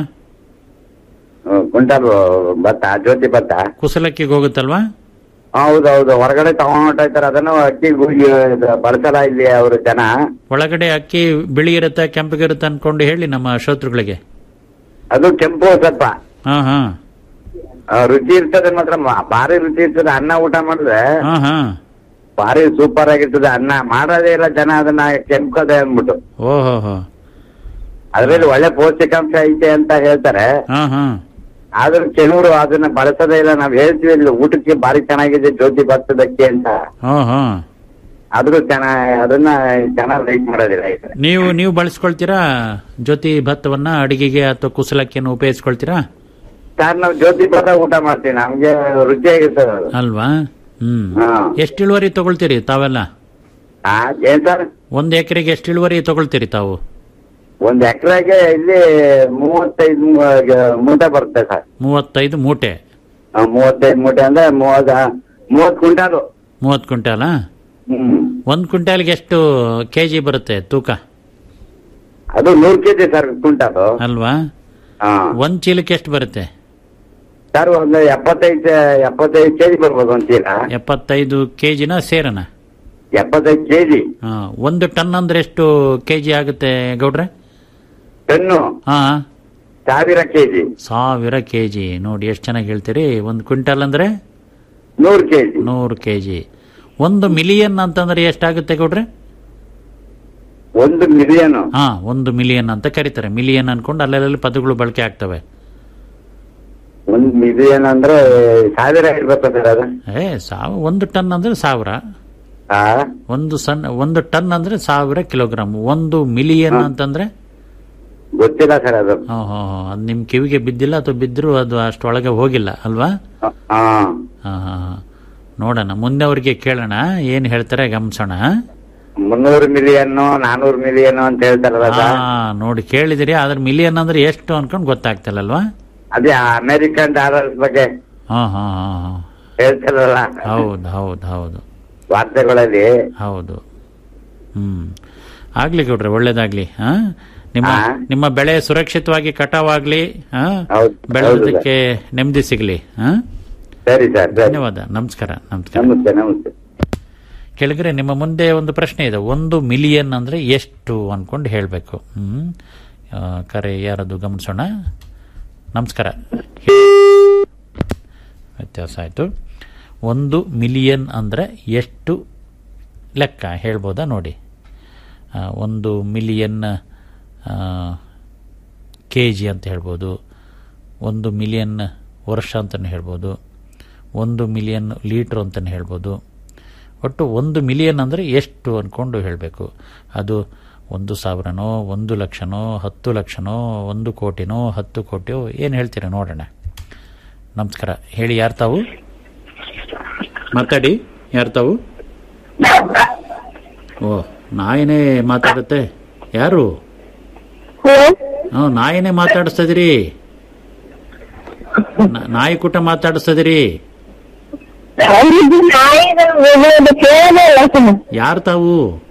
ಕ್ವಿಂಟಲ್ ಭತ್ತ ಜ್ಯೋತಿ ಭತ್ತ ಕುಸಲಕ್ಕಿಗೆ ಹೋಗುತ್ತಲ್ವಾ ಹೌದೌದು ಹೊರಗಡೆ ತಗೊಂಡೋಗ್ತಾರೆ ಅದನ್ನು ಅಕ್ಕಿ ಗುಗಿ ಬಳಸಲ್ಲ ಇಲ್ಲಿ ಅವರು ಜನ ಒಳಗಡೆ ಅಕ್ಕಿ ಬಿಳಿ ಇರುತ್ತೆ ಕೆಂಪಗಿರುತ್ತೆ ಅನ್ಕೊಂಡು ಹೇಳಿ ನಮ್ಮ ಶ್ರೋತೃಗಳಿಗೆ ಅದು ಕೆಂಪು ಸ್ವಲ್ಪ ಹಾ ಹಾ ಆ, ರುಚಿ ಇರ್ತದೆ ಮಾತ್ರ ಮ- ಭಾರಿ ರುಚಿ ಇರ್ತದೆ ಅನ್ನ ಊಟ ಮಾಡಿದ್ರೆ ಹಾ ಹಾ ಭಾರಿ ಸೂಪರ್ ಆಗಿರ್ತದೆ ಅನ್ನ ಮಾಡೋದೇ ಇಲ್ಲ ಜನ ಅದನ್ನ ಕೆಂಪದೆ ಅಂದ್ಬಿಟ್ಟು ಓಹೋ ಹೋ ಅದ್ರಲ್ಲಿ ಒಳ್ಳೆ ಪೌಷ್ಟಿಕಾಂಶ ಐತೆ ಅಂತ ಹೇಳ್ತಾರೆ ಹಾ ಹಾ ಆದ್ರೂ ಕೆಲವರು ಅದನ್ನ ಬಳಸೋದೇ ಇಲ್ಲ ನಾವ್ ಹೇಳ್ತೀವಿ ಇಲ್ಲಿ ಊಟಕ್ಕೆ ಭಾರಿ ಚೆನ್ನಾಗಿದೆ ಜ್ಯೋತಿ ಭತ್ತದಕ್ಕೆ ಅಂತ ಹಾ ಹಾ ಆದ್ರೂ ಚೆನ್ನಾಗಿ ಅದನ್ನ ಚೆನ್ನಾಗಿ ಲೈಕ್ ಮಾಡೋದಿಲ್ಲ ಈಗ ನೀವು ನೀವು ಬಳಸ್ಕೊಳ್ತೀರಾ ಜ್ಯೋತಿ ಭತ್ತವನ್ನ ಅಡಿಗೆಗೆ ಅಥವಾ ಕುಸಲಕ್ಕಿಯನ್ನು ಉಪಯೋಗಿಸ್ಕೊಳ್ತೀರಾ ಸರ್ ನಾವು ಜ್ಯೋತಿ ಭತ್ತ ಊಟ ಮಾಡ್ತೀವಿ ನಮ್ಗೆ ರುಚಿಯಾಗಿರ್ತದೆ ಅದು ಅಲ್ವಾ ಹ್ಮ್ ಹಾ. ಎಷ್ಟು ಇಳುವರಿ ತಗೊಳ್ತೀರಿ ತಾವೆಲ್ಲ ಆ, ಏನ್ ಸರ್ ಒಂದ್ ಎಕರೆಗೆ ಎಷ್ಟು ಇಳುವರಿ ತಗೊಳ್ತೀರಿ ತಾವು ಒಂದ್ ಎಕರೆಗೆ ಇಲ್ಲಿ ಮೂವತ್ತೈದು ಮೂ- ಮೂಟೆ ಬರುತ್ತೆ ಸರ್ ಮೂವತ್ತೈದು ಮೂಟೆ ಆ, ಮೂವತ್ತೈದು ಮೂಟೆ ಅಂದ್ರೆ ಮೂವತ್ ಮೂವತ್ ಕ್ವಿಂಟಾಲು ಮೂವತ್ತು ಕ್ವಿಂಟಾಲ ಹ್ಮ್ ಒಂದ್ ಕ್ವಿಂಟಾಲ್ಗೆ ಎಷ್ಟು ಕೆಜಿ ಬರುತ್ತೆ ತೂಕ ಅದು ನೂರ್ ಕೆಜಿ ಸರ್ ಕ್ವಿಂಟಾಲು ಅಲ್ವಾ ಹಾ ಒಂದ್ ಚೀಲಕ್ಕೆ ಎಷ್ಟು ಬರುತ್ತೆ ಸರ್ ಒಂದು ಎಪ್ಪತ್ತೈದು ಎಪ್ಪತ್ತೈದು ಕೆಜಿ ಬರ್ಬೋದು ಒಂದ್ ಚೀಲ ಎಪ್ಪತ್ತೈದು ಕೆಜಿನ ಸೇರನ ಎಪ್ಪತ್ತೈದು ಕೆಜಿ ಹಾ ಒಂದು ಟನ್ ಅಂದ್ರೆ ಎಷ್ಟು ಕೆಜಿ ಆಗುತ್ತೆ ಗೌಡ್ರೆ ಟನ್ನು ಹಾ ಸಾವಿರ ಕೆಜಿ ಸಾವಿರ ಕೆಜಿ ನೋಡಿ ಎಷ್ಟು ಚೆನ್ನಾಗಿ ಹೇಳ್ತೀರಿ ಒಂದು ಕ್ವಿಂಟಲ್ ಅಂದ್ರೆ ನೂರ್ ಕೆಜಿ ನೂರು ಕೆಜಿ ಒಂದು ಮಿಲಿಯನ್ ಅಂತಂದ್ರೆ ಎಷ್ಟಾಗುತ್ತೆ ಗೌಡ್ರೆ ಒಂದು ಮಿಲಿಯನ್ ಹಾ ಒಂದು ಮಿಲಿಯನ್ ಅಂತ ಕರೀತಾರೆ ಮಿಲಿಯನ್ ಅನ್ಕೊಂಡು ಅಲ್ಲೆಲ್ಲ ಪದಗಳು ಬಳಕೆ ಆಗ್ತವೆ ಒಂದ್ ಮಿಲಿಯನ್ ಅಂದ್ರೆ ಸಾವಿರ ಇರ್ಬೇಕು ಸರ್ ಅದು ಏ ಸಾವ ಒಂದು ಟನ್ ಅಂದ್ರೆ ಸಾವಿರ ಆ ಒಂದು ಸಣ್ಣ ಒಂದು ಟನ್ ಅಂದ್ರೆ ಸಾವಿರ ಕಿಲೋಗ್ರಾಮ್ ಒಂದು ಮಿಲಿಯನ್ ಅಂತಂದ್ರೆ ಗೊತ್ತಿಲ್ಲ ಸರ್ ಅದು ಹಾ ಹಾ ಹಾ. ಅದು ನಿಮ್ ಕಿವಿಗೆ ಬಿದ್ದಿಲ್ಲ ಅಥವಾ ಬಿದ್ದರೂ ಅದು ಅಷ್ಟೊಳಗೆ ಹೋಗಿಲ್ಲ ಅಲ್ವಾ ಹಾ ಹಾ ಹಾ ಹಾ. ನೋಡೋಣ ಮುಂದೆ ಅವ್ರಿಗೆ ಕೇಳೋಣ ಏನ್ ಹೇಳ್ತಾರೆ ಗಮನಿಸೋಣ ಮುನ್ನೂರು ಮಿಲಿಯನ್ ನಾನೂರು ಮಿಲಿಯನ್ ಅಂತ ಹೇಳ್ತಾರಲ್ಲ ಹಾ ಸರ್ ನೋಡಿ ಕೇಳಿದಿರಿ ಆದ್ರೆ ಮಿಲಿಯನ್ ಅಂದ್ರೆ ಎಷ್ಟು ಅನ್ಕೊಂಡು ಗೊತ್ತಾಗ್ತಿಲ್ಲಲ್ವಾ ಅದೇ ಅಮೆರಿಕನ್ ಡಾಲರ್ಸ್ ಬಗ್ಗೆ ಹಾ ಹಾ ಹಾ ಹಾ ಹೇಳ್ತಾರಲ್ಲ ಹೌದು ಹೌದು ಹೌದು ವಾರ್ತೆಗಳಲ್ಲಿ ಹೌದು ಹ್ಮ್ ಆಗ್ಲಿ ಗೌಡ್ರೆ ಒಳ್ಳೇದಾಗ್ಲಿ ಹಾ ನಿಮ್ಮ ಹಾ. ನಿಮ್ಮ ಬೆಳೆ ಸುರಕ್ಷಿತವಾಗಿ ಕಟಾವಾಗ್ಲಿ ಹಾ ಹೌದು ಬೆಳೆದಕ್ಕೆ ನೆಮ್ಮದಿ ಸಿಗ್ಲಿ ಹಾ ಸರಿ ಸರ್ ಸರಿ ಧನ್ಯವಾದ ನಮಸ್ಕಾರ ನಮಸ್ಕಾರ ನಮಸ್ತೆ ನಮಸ್ತೆ ಕೆಳಗರೆ ನಿಮ್ಮ ಮುಂದೆ ಒಂದು ಪ್ರಶ್ನೆ ಇದೆ ಒಂದು ಮಿಲಿಯನ್ ಅಂದ್ರೆ ಎಷ್ಟು ಅನ್ಕೊಂಡು ಹೇಳಬೇಕು ಹ್ಮ್ ಆ, ಕರೆ ಯಾರದು ಗಮನಿಸೋಣ ನಮಸ್ಕಾರ ವ್ಯತ್ಯಾಸ ಆಯಿತು ಒಂದು ಮಿಲಿಯನ್ ಅಂದರೆ ಎಷ್ಟು ಲೆಕ್ಕ ಹೇಳ್ಬೋದಾ ನೋಡಿ ಆ, ಒಂದು ಮಿಲಿಯನ್ ಕೆ ಜಿ ಅಂತ ಹೇಳ್ಬೋದು ಒಂದು ಮಿಲಿಯನ್ ವರ್ಷ ಅಂತಲೇ ಹೇಳ್ಬೋದು ಒಂದು ಮಿಲಿಯನ್ ಲೀಟ್ರ್ ಅಂತಲೇ ಹೇಳ್ಬೋದು ಒಟ್ಟು ಒಂದು ಮಿಲಿಯನ್ ಅಂದರೆ ಎಷ್ಟು ಅಂದ್ಕೊಂಡು ಹೇಳಬೇಕು ಅದು ಒಂದು ಸಾವಿರನೋ ಒಂದು ಲಕ್ಷನೋ ಹತ್ತು ಲಕ್ಷನೋ ಒಂದು ಕೋಟಿನೋ ಹತ್ತು ಕೋಟಿಯೋ ಏನು ಹೇಳ್ತೀರಾ ನೋಡೋಣ ನಮಸ್ಕಾರ ಹೇಳಿ ಯಾರು ತಾವು ಮಾತಾಡಿ ಯಾರು ತಾವು ಓ ನಾಯಿನೇ ಮಾತಾಡುತ್ತೆ ಯಾರು ಹ್ಞೂ ನಾಯಿನೇ ಮಾತಾಡಿಸ್ತದಿರಿ ನ- ನಾಯಿ ಕೂಟ ಮಾತಾಡಿಸ್ತದಿರಿ ಯಾರು ತಾವು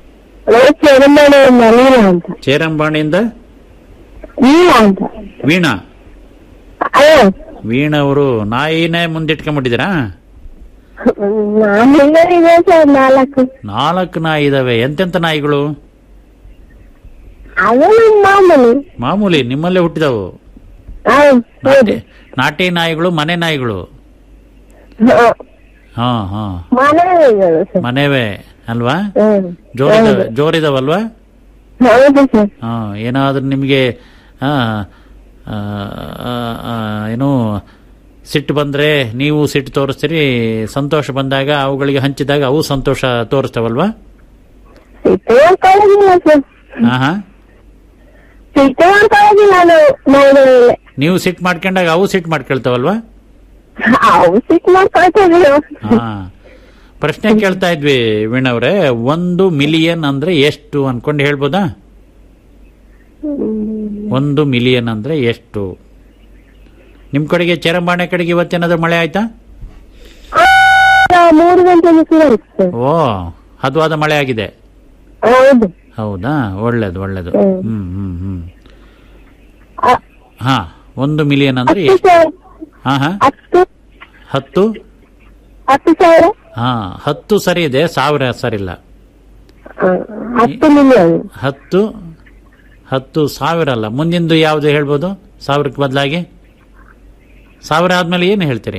ಅಂತ ಚೇರಂಬಾಣಿಯಿಂದ ನೀವ ಅಂತ ವೀಣಾ ಅಯ್ಯೋ ವೀಣಾ ಅವರು ನಾಯಿನೇ ಮುಂದಿಟ್ಕೊಂಡ್ಬಿಟ್ಟಿದ್ದೀರಾ ನಾನೆಲ್ಲರಿದೆ ಸರ್ ನಾಲ್ಕು ನಾಲ್ಕು ನಾಯಿ ಇದಾವೆ ಎಂತೆಂತ ನಾಯಿಗಳು ಅದು ನಮ್ಮ ಮಾಮೂಲಿ ಮಾಮೂಲಿ ನಿಮ್ಮಲ್ಲೇ ಹುಟ್ಟಿದವು ಹೌದು ನಾಟಿ ನಾಟಿ ನಾಯಿಗಳು ಮನೆ ನಾಯಿಗಳು ಹಾ ಹಾ ಮನೆಗಳು ಸರ್ ಮನೆವೇ ಅಲ್ವಾ ಹ್ಮ್ ಜೋರಿದಾವೆ ಜೋರಿದಾವಲ್ವಾ ಹೌದು ಸರ್ ಹಾ ಏನಾದ್ರೂ ನಿಮಗೆ ಆ, ಆ, ಆ, ಆ, ಏನು ಸಿಟ್ಟು ಬಂದ್ರೆ ನೀವು ಸಿಟ್ಟು ತೋರಿಸ್ತೀರಿ ಸಂತೋಷ ಬಂದಾಗ ಅವುಗಳಿಗೆ ಹಂಚಿದಾಗ ಅವು ಸಂತೋಷ ತೋರಿಸ್ತಾವಲ್ವಾ ಸಿಟ್ಟು ಮಾಡ್ಕೊಳ್ಳೋದಿಲ್ಲ ಸರ್ ಹಾ ಹಾ ಸಿಟ್ಟು ಮಾಡ್ಕೊಳ್ಳೋದಿಲ್ಲ ಅದು ಮೈದಲ್ಲಿ ನೀವು ಸಿಟ್ಟು ಮಾಡ್ಕೊಂಡಾಗ ಅವು ಸಿಟ್ಟು ಮಾಡ್ಕೊಳ್ತಾವಲ್ವಾ ಅವು ಸಿಟ್ಟು ಮಾಡ್ಕೊಳ್ತೇವೆ ಹಾ ಪ್ರಶ್ನೆ ಕೇಳ್ತಾ ಇದ್ವಿ ವೀಣವ್ರೆ ಒಂದು ಮಿಲಿಯನ್ ಅಂದ್ರೆ ಎಷ್ಟು ಅನ್ಕೊಂಡು ಹೇಳ್ಬೋದಾ ಒಂದು ಮಿಲಿಯನ್ ಅಂದ್ರೆ ಎಷ್ಟು ನಿಮ್ ಕಡೆಗೆ ಚರಂಬಾಣೆ ಕಡೆಗೆ ಇವತ್ತೇನಾದ್ರೂ ಮಳೆ ಆಯ್ತಾ ಮೂರು ಗಂಟೆ ಸರ್ ಓ ಹದವಾದ ಮಳೆ ಆಗಿದೆ ಹೌದು ಹೌದಾ ಒಳ್ಳೇದು ಒಳ್ಳೇದು ಹ್ಮ್. ಹ್ಮ್ ಹ್ಮ್ ಹ್ಮ್ ಅ- ಹಾ ಒಂದು ಮಿಲಿಯನ್ ಅಂದ್ರೆ ಹತ್ತು ಎಷ್ಟು ಸಾವಿರ ಹಾ ಹಾ ಹತ್ತು ಹತ್ತು ಹತ್ತು ಸಾವಿರ ಹಾ ಹತ್ತು ಸರಿ ಇದೆ ಸಾವಿರ ಸರಿಲ್ಲ ಹ, ಹತ್ತು ಮಿಲಿಯನ್ ಹತ್ತು ಹತ್ತು ಸಾವಿರ ಅಲ್ಲ ಮುಂದಿಂದು ಯಾವುದು ಹೇಳ್ಬೋದು ಸಾವಿರಕ್ಕೆ ಬದಲಾಗಿ ಸಾವಿರ ಆದ್ಮೇಲೆ ಏನು ಹೇಳ್ತೀರಿ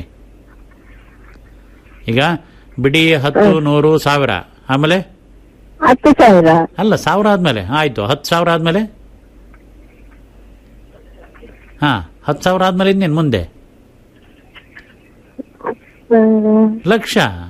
ಈಗ ಬಿಡಿ ಹತ್ತು ನೂರು ಸಾವಿರ ಆಮೇಲೆ ಹತ್ತು ಸಾವಿರ ಅಲ್ಲ ಸಾವಿರ ಆದ್ಮೇಲೆ ಆಯ್ತು ಹತ್ತು ಸಾವಿರ ಆದ್ಮೇಲೆ ಹಾ ಹತ್ತು ಸಾವಿರ ಆದ್ಮೇಲೆ ಇನ್ನೇನು ಮುಂದೆ ಹ್ಮ್, ಲಕ್ಷ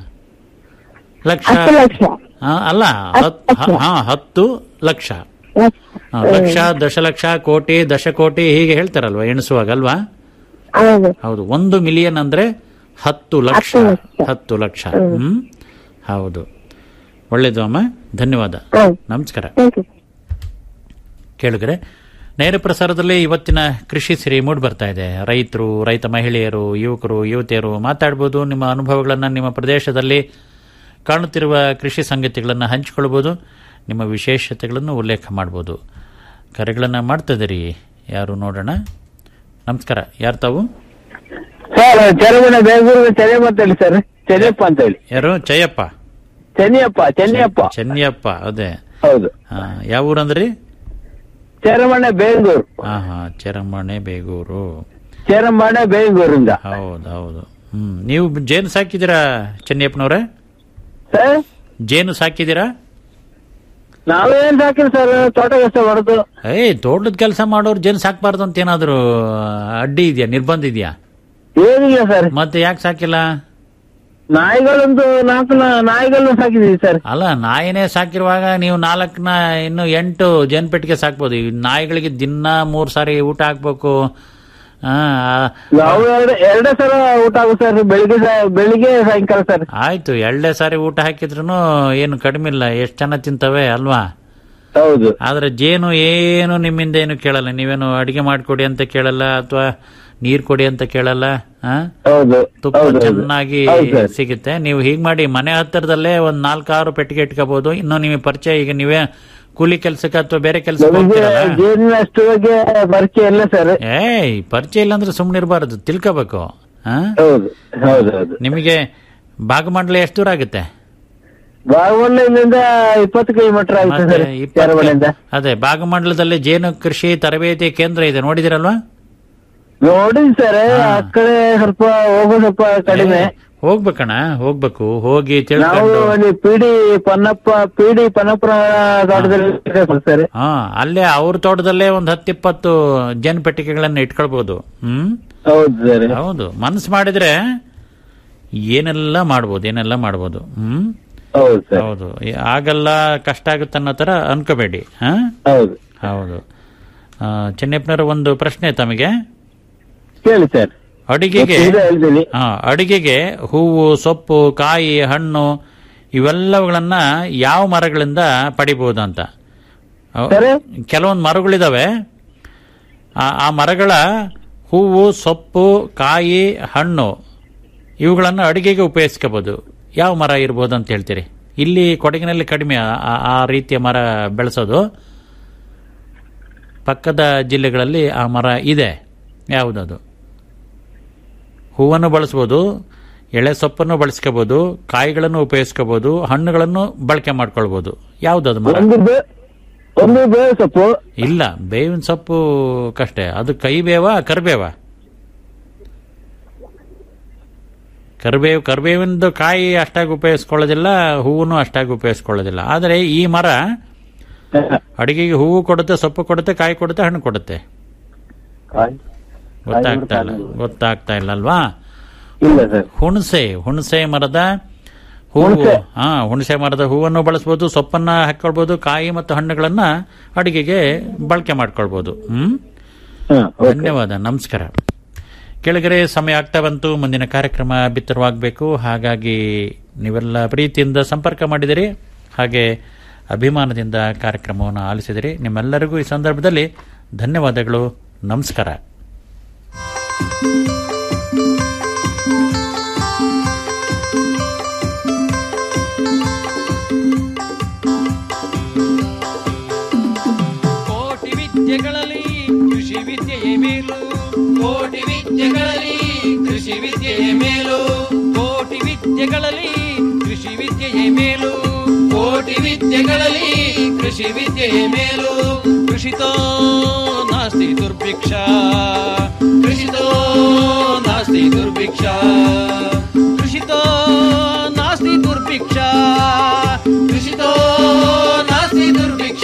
ಲಕ್ಷ ಹತ್ತು ಲಕ್ಷ ಆ, ಅಲ್ಲ ಹತ್- ಹ- ಹಾ ಹತ್ತು ಲಕ್ಷ ಆ, ಲಕ್ಷ ದಶಲಕ್ಷ ಕೋಟಿ ದಶಕೋಟಿ ಹೀಗೆ ಹೇಳ್ತಾರಲ್ವಾ ಎಣಿಸುವಾಗ ಅಲ್ವಾ ಹೌದು ಹೌದು ಒಂದು ಮಿಲಿಯನ್ ಅಂದ್ರೆ ಹತ್ತು ಲಕ್ಷ ಹತ್ತು ಲಕ್ಷ ಹ್ಮ್ ಹೌದು ಒಳ್ಳೇದು ಅಮ್ಮ ಧನ್ಯವಾದ ನಮಸ್ಕಾರ ಕೇಳಿದ್ರೆ ನೇರ ಪ್ರಸಾರದಲ್ಲಿ ಇವತ್ತಿನ ಕೃಷಿ ಸಿರಿ ಮೂಡ್ ಬರ್ತಾ ಇದೆ ರೈತರು ರೈತ ಮಹಿಳೆಯರು ಯುವಕರು ಯುವತಿಯರು ಮಾತಾಡ್ಬೋದು ನಿಮ್ಮ ಅನುಭವಗಳನ್ನು ನಿಮ್ಮ ಪ್ರದೇಶದಲ್ಲಿ ಕಾಣುತ್ತಿರುವ ಕೃಷಿ ಸಂಗತಿಗಳನ್ನು ಹಂಚಿಕೊಳ್ಬೋದು ನಿಮ್ಮ ವಿಶೇಷತೆಗಳನ್ನು ಉಲ್ಲೇಖ ಮಾಡ್ಬೋದು ಕರೆಗಳನ್ನು ಮಾಡ್ತಿದ್ದೀರಿ ಯಾರು ನೋಡೋಣ ನಮಸ್ಕಾರ ಯಾರು ತಾವು ಸರ್ ಚರಮಣ ಬೆಂಗಳೂರು ಚೆನ್ನೈ ಮಾತಾಡಿ ಸರ್ ಚೆನ್ನಪ್ಪ ಅಂತ ಹೇಳಿ ಯಾರು ಜಯಪ್ಪ ಚೆನ್ನಯ್ಯಪ್ಪ ಚೆನ್ನಯ್ಯಪ್ಪ ಚೆನ್ನಯ್ಯಪ್ಪ ಅದೇ ಹೌದು ಆ, ಯಾವ ಊರಂದ್ರಿ ಚರಮಣೆ ಬೇಂಗೂರು ಹಾ ಹಾ ಚೆರಮಣೆ ಬೇಗೂರು ಚರಮಣೆ ಬೇಂಗೂರಿಂದ ಹೌದು ಹೌದು ಹ್ಮ್ ನೀವು ಜೇನು ಸಾಕಿದ್ದೀರಾ ಚೆನ್ನಯ್ಯಪ್ಪನವ್ರೆ ಸರ್ ಜೇನು ಸಾಕಿದ್ದೀರಾ ನಾವೇನ್ ಸಾಕಿರಿ ಸರ್ ತೋಟ ಕೆಲಸ ಮಾಡೋದು ಏಯ್ ತೋಟದ ಕೆಲಸ ಮಾಡೋರು ಜೇನು ಸಾಕ್ಬಾರ್ದು ಅಂತ ಏನಾದ್ರು ಅಡ್ಡಿ ಇದೆಯಾ ನಿರ್ಬಂಧ ಇದೆಯಾ ಏನಿಲ್ಲ ಸರ್ ಮತ್ತೆ ಯಾಕೆ ಸಾಕಿಲ್ಲ ನಾಯಿಗಳೊಂದು ನಾಲ್ಕು ನಾ- ನಾಯಿಗಳನ್ನ ಸಾಕಿದೀವಿ ಸರ್ ಅಲ್ಲ ನಾಯಿನೇ ಸಾಕಿರುವಾಗ ನೀವು ನಾಲ್ಕನ ಇನ್ನು ಎಂಟು ಜೇನುಪೆಟ್ಟಿಗೆ ಸಾಕ್ಬೋದು ಈ ನಾಯಿಗಳಿಗೆ ದಿನ ಮೂರ್ ಸಾರಿ ಊಟ ಹಾಕ್ಬೇಕು ಆ, ನಾವು ಎರಡು ಎರಡೇ ಸಲ ಊಟ ಆಗುತ್ತೆ ಸರ್ ಬೆಳಿಗ್ಗೆ ಸಾ- ಬೆಳಿಗ್ಗೆ ಸಾಯಂಕಾಲ ಸರ್ ಆಯ್ತು ಎರಡೇ ಸಾರಿ ಊಟ ಹಾಕಿದ್ರು ಏನು ಕಡಿಮೆ ಇಲ್ಲ ಎಷ್ಟು ಚೆನ್ನಾಗಿ ತಿಂತವೆ ಅಲ್ವಾ ಹೌದು ಆದ್ರೆ ಜೇನು ಏನು ನಿಮ್ಮಿಂದ ಏನು ಕೇಳಲ್ಲ ನೀವೇನು ಅಡಿಗೆ ಮಾಡ್ಕೊಡಿ ಅಂತ ಕೇಳಲ್ಲ ಅಥವಾ ನೀರ್ ಕೊಡಿ ಅಂತ ಕೇಳಲ್ಲ ಆ? ಹೌದು ತುಪ್ಪ ಹೌದು, ಹೌದು. ಚೆನ್ನಾಗಿ ಹೌದು ಸರ್. ಸಿಗುತ್ತೆ ನೀವು ಹೀಗ್ ಮಾಡಿ ಮನೆ ಹತ್ತಿರದಲ್ಲೇ ಒಂದ್ ನಾಲ್ಕಾರು ಪೆಟ್ಟಿಗೆ ಇಟ್ಕೋಬಹುದು ಇನ್ನು ನಿಮಗೆ ಪರಿಚಯ ಈಗ ನೀವೇ ಕೂಲಿ ಕೆಲ್ಸಕ್ಕೆ ಅಥವಾ ಬೇರೆ ಕೆಲ್ಸಕ್ಕೆ ನಮಗೆ ಹೋಗ್ತೀರಲ್ಲ ಜೇನಿನ ಅಷ್ಟು ಬಗ್ಗೆ ಪರಿಚಯ ಇಲ್ಲ ಸರ್ ಏಯ್ ಪರಿಚಯ ಇಲ್ಲ ಅಂದ್ರೆ ಸುಮ್ನೆ ಇರಬಾರದು ತಿಳ್ಕೋಬೇಕು ಆ? ಹೌದು ಹೌದು ಹೌದು ನಿಮಗೆ ಭಾಗಮಂಡಲ ಎಷ್ಟು ದೂರ ಆಗುತ್ತೆ ಬಾಗಮಂಡಲದಿಂದ ಇಪ್ಪತ್ತು ಕಿಲೋಮೀಟರ್ ಆಗುತ್ತೆ ಮತ್ತೆ ಸರ್ ಇಪ್ಪತ್ತು ಚರಮಣೆಯಿಂದ ಅದೇ ಭಾಗಮಂಡಲದಲ್ಲಿ ಜೇನು ಕೃಷಿ ತರಬೇತಿ ಕೇಂದ್ರ ಇದೆ ನೋಡಿದಿರಲ್ವಾ ನೋಡಿದ್ ಸರ್ ಆ ಕಡೆ ಸ್ವಲ್ಪ ಹೋಗೋ ಸ್ವಲ್ಪ ಕಡಿಮೆ ಹೋಗ್ಬೇಕಣ್ಣ ಹೋಗ್ಬೇಕು ಹೋಗಿ ನಾವು ತಿಳ್ಕೊಂಡು ಅಲ್ಲಿ ಪಿಡಿ ಪನ್ನಪ್ಪ ಪಿಡಿ ಪನ್ನಪ್ಪನ ತೋಟದಲ್ಲಿ ಸರ್ ಹಾ ಅಲ್ಲೇ ಅವ್ರ ತೋಟದಲ್ಲೇ ಒಂದ್ ಹತ್ತಿಪ್ಪತ್ತು ಜೇನು ಪೆಟ್ಟಿಗೆಗಳನ್ನ ಇಟ್ಕೊಳ್ಬಹುದು ಹ್ಮ್ ಹೌದು ಸರ್ ಹೌದು ಮನಸ್ಸು ಮಾಡಿದ್ರೆ ಏನೆಲ್ಲ ಮಾಡ್ಬೋದು ಏನೆಲ್ಲ ಮಾಡ್ಬೋದು ಹ್ಮ್ ಹೌದು ಸರ್ ಹೌದು ಈ- ಆಗಲ್ಲ ಕಷ್ಟ ಆಗುತ್ತೆ ಅನ್ನೋ ತರ ಅನ್ಕೋಬೇಡಿ ಹಾ ಹೌದು ಹೌದು ಆ, ಚೆನ್ನಪ್ಪನವರ ಒಂದು ಪ್ರಶ್ನೆ ತಮಗೆ ಕೇಳಿ ಸರ್ ಅಡಿಗೆಗೆ ಇದೆ ಹೇಳ್ತೀನಿ ಹಾ ಅಡಿಗೆಗೆ ಹೂವು ಸೊಪ್ಪು ಕಾಯಿ ಹಣ್ಣು ಇವೆಲ್ಲವುಗಳನ್ನ ಯಾವ ಮರಗಳಿಂದ ಪಡಿಬಹುದು ಅಂತ ಅವ್- ಕೆಲವೊಂದು ಮರಗಳಿದಾವೆ ಆ- ಆ ಮರಗಳ ಹೂವು ಸೊಪ್ಪು ಕಾಯಿ ಹಣ್ಣು ಇವುಗಳನ್ನು ಅಡಿಗೆಗೆ ಉಪಯೋಗಿಸ್ಕೋಬಹುದು ಯಾವ ಮರ ಇರ್ಬೋದು ಅಂತ ಹೇಳ್ತೀರಿ ಇಲ್ಲಿ ಕೊಡಗಿನಲ್ಲಿ ಕಡಿಮೆ ಆ- ಆ- ಆ ರೀತಿಯ ಮರ ಬೆಳೆಸೋದು ಪಕ್ಕದ ಜಿಲ್ಲೆಗಳಲ್ಲಿ ಆ ಮರ ಇದೆ ಯಾವುದದು ಹೂವನ್ನು ಬಳಸ್ಬೋದು ಎಳೆ ಸೊಪ್ಪನ್ನು ಬಳಸ್ಕೋಬಹುದು ಕಾಯಿಗಳನ್ನು ಉಪಯೋಗಿಸ್ಕೋಬಹುದು ಹಣ್ಣುಗಳನ್ನು ಬಳಕೆ ಮಾಡ್ಕೊಳ್ಬಹುದು ಯಾವ್ದದು ಮರ ಒಂದು ಬೇ ಒಂದು ಬೇವು ಸೊಪ್ಪು ಇಲ್ಲ ಬೇವಿನ ಸೊಪ್ಪು ಕಷ್ಟೇ ಅದು ಕೈ ಬೇವ ಕರಿಬೇವ ಕರಿಬೇವು ಕರಿಬೇವಿನದು ಕಾಯಿ ಅಷ್ಟಾಗಿ ಉಪಯೋಗಿಸ್ಕೊಳ್ಳೋದಿಲ್ಲ ಹೂವನ್ನು ಅಷ್ಟಾಗಿ ಉಪಯೋಗಿಸ್ಕೊಳ್ಳೋದಿಲ್ಲ ಆದರೆ ಈ ಮರ ಅಡಿಗೆಗೆ ಹೂವು ಕೊಡುತ್ತೆ ಸೊಪ್ಪು ಕೊಡುತ್ತೆ ಕಾಯಿ ಕೊಡುತ್ತೆ ಹಣ್ಣು ಕೊಡುತ್ತೆ ಗೊತ್ತಾಗ್ತಾ ಇಲ್ಲ ಗೊತ್ತಾಗ್ತಾ ಇಲ್ಲ ಅಲ್ವಾ ಇಲ್ಲ ಸರ್ ಹುಣಸೆ ಹುಣಸೆ ಮರದ ಹೂವು ಹುಣಸೆ. ಹಾ ಹುಣಸೆ ಮರದ ಹೂವನ್ನು ಬಳಸಬಹುದು ಸೊಪ್ಪನ್ನ ಹಾಕೊಳ್ಬಹುದು ಕಾಯಿ ಮತ್ತು ಹಣ್ಣುಗಳನ್ನ ಅಡಿಗೆಗೆ ಬಳಕೆ ಮಾಡ್ಕೊಳ್ಬಹುದು ಹ್ಮ್ ಧನ್ಯವಾದ ನಮಸ್ಕಾರ ಕೆಳಗರೆ ಸಮಯ ಆಗ್ತಾ ಬಂತು ಮುಂದಿನ ಕಾರ್ಯಕ್ರಮ ಬಿತ್ತರವಾಗಬೇಕು ಹಾಗಾಗಿ ನೀವೆಲ್ಲ ಪ್ರೀತಿಯಿಂದ ಸಂಪರ್ಕ ಮಾಡಿದಿರಿ ಹಾಗೆ ಅಭಿಮಾನದಿಂದ ಕಾರ್ಯಕ್ರಮವನ್ನು ಆಲಿಸಿದಿರಿ ನಿಮ್ಮೆಲ್ಲರಿಗೂ ಈ ಸಂದರ್ಭದಲ್ಲಿ ಧನ್ಯವಾದಗಳು ನಮಸ್ಕಾರ ಕೋಟಿ ವಿದ್ಯೆಗಳಲ್ಲಿ ಕೃಷಿ ವಿದ್ಯೆಯೇ ಮೇಲು ಕೋಟಿ ವಿದ್ಯೆಗಳಲ್ಲಿ ಕೃಷಿ ವಿದ್ಯೆಯೇ ಮೇಲು ಕೋಟಿ ವಿದ್ಯೆಗಳಲ್ಲಿ ಕೃಷಿ ವಿದ್ಯೆಯೇ ಮೇಲು ಕೋಟಿ ವಿದ್ಯೆಗಳಲ್ಲಿ ಕೃಷಿ ವಿದ್ಯೆಯೇ ಮೇಲು ಕೃಷಿತೋ ನಾಸ್ತಿ ದುರ್ಭಿಕ್ಷ ಕೃಷಿತೋ ನಾಸ್ತಿ ದುರ್ಭಿಕ್ಷ ಕೃಷಿತೋ ನಾಸ್ತಿ ದುರ್ಭಿಕ್ಷ ಕೃಷಿತೋ ನಾಸ್ತಿ ದುರ್ಭಿಕ್ಷ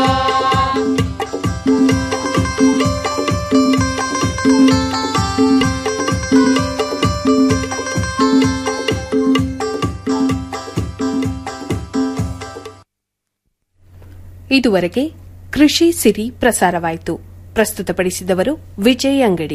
ಇದುವರೆಗೆ ಕೃಷಿ ಸಿರಿ ಪ್ರಸಾರವಾಯಿತು ಪ್ರಸ್ತುತಪಡಿಸಿದವರು ವಿಜಯ್ ಅಂಗಡಿ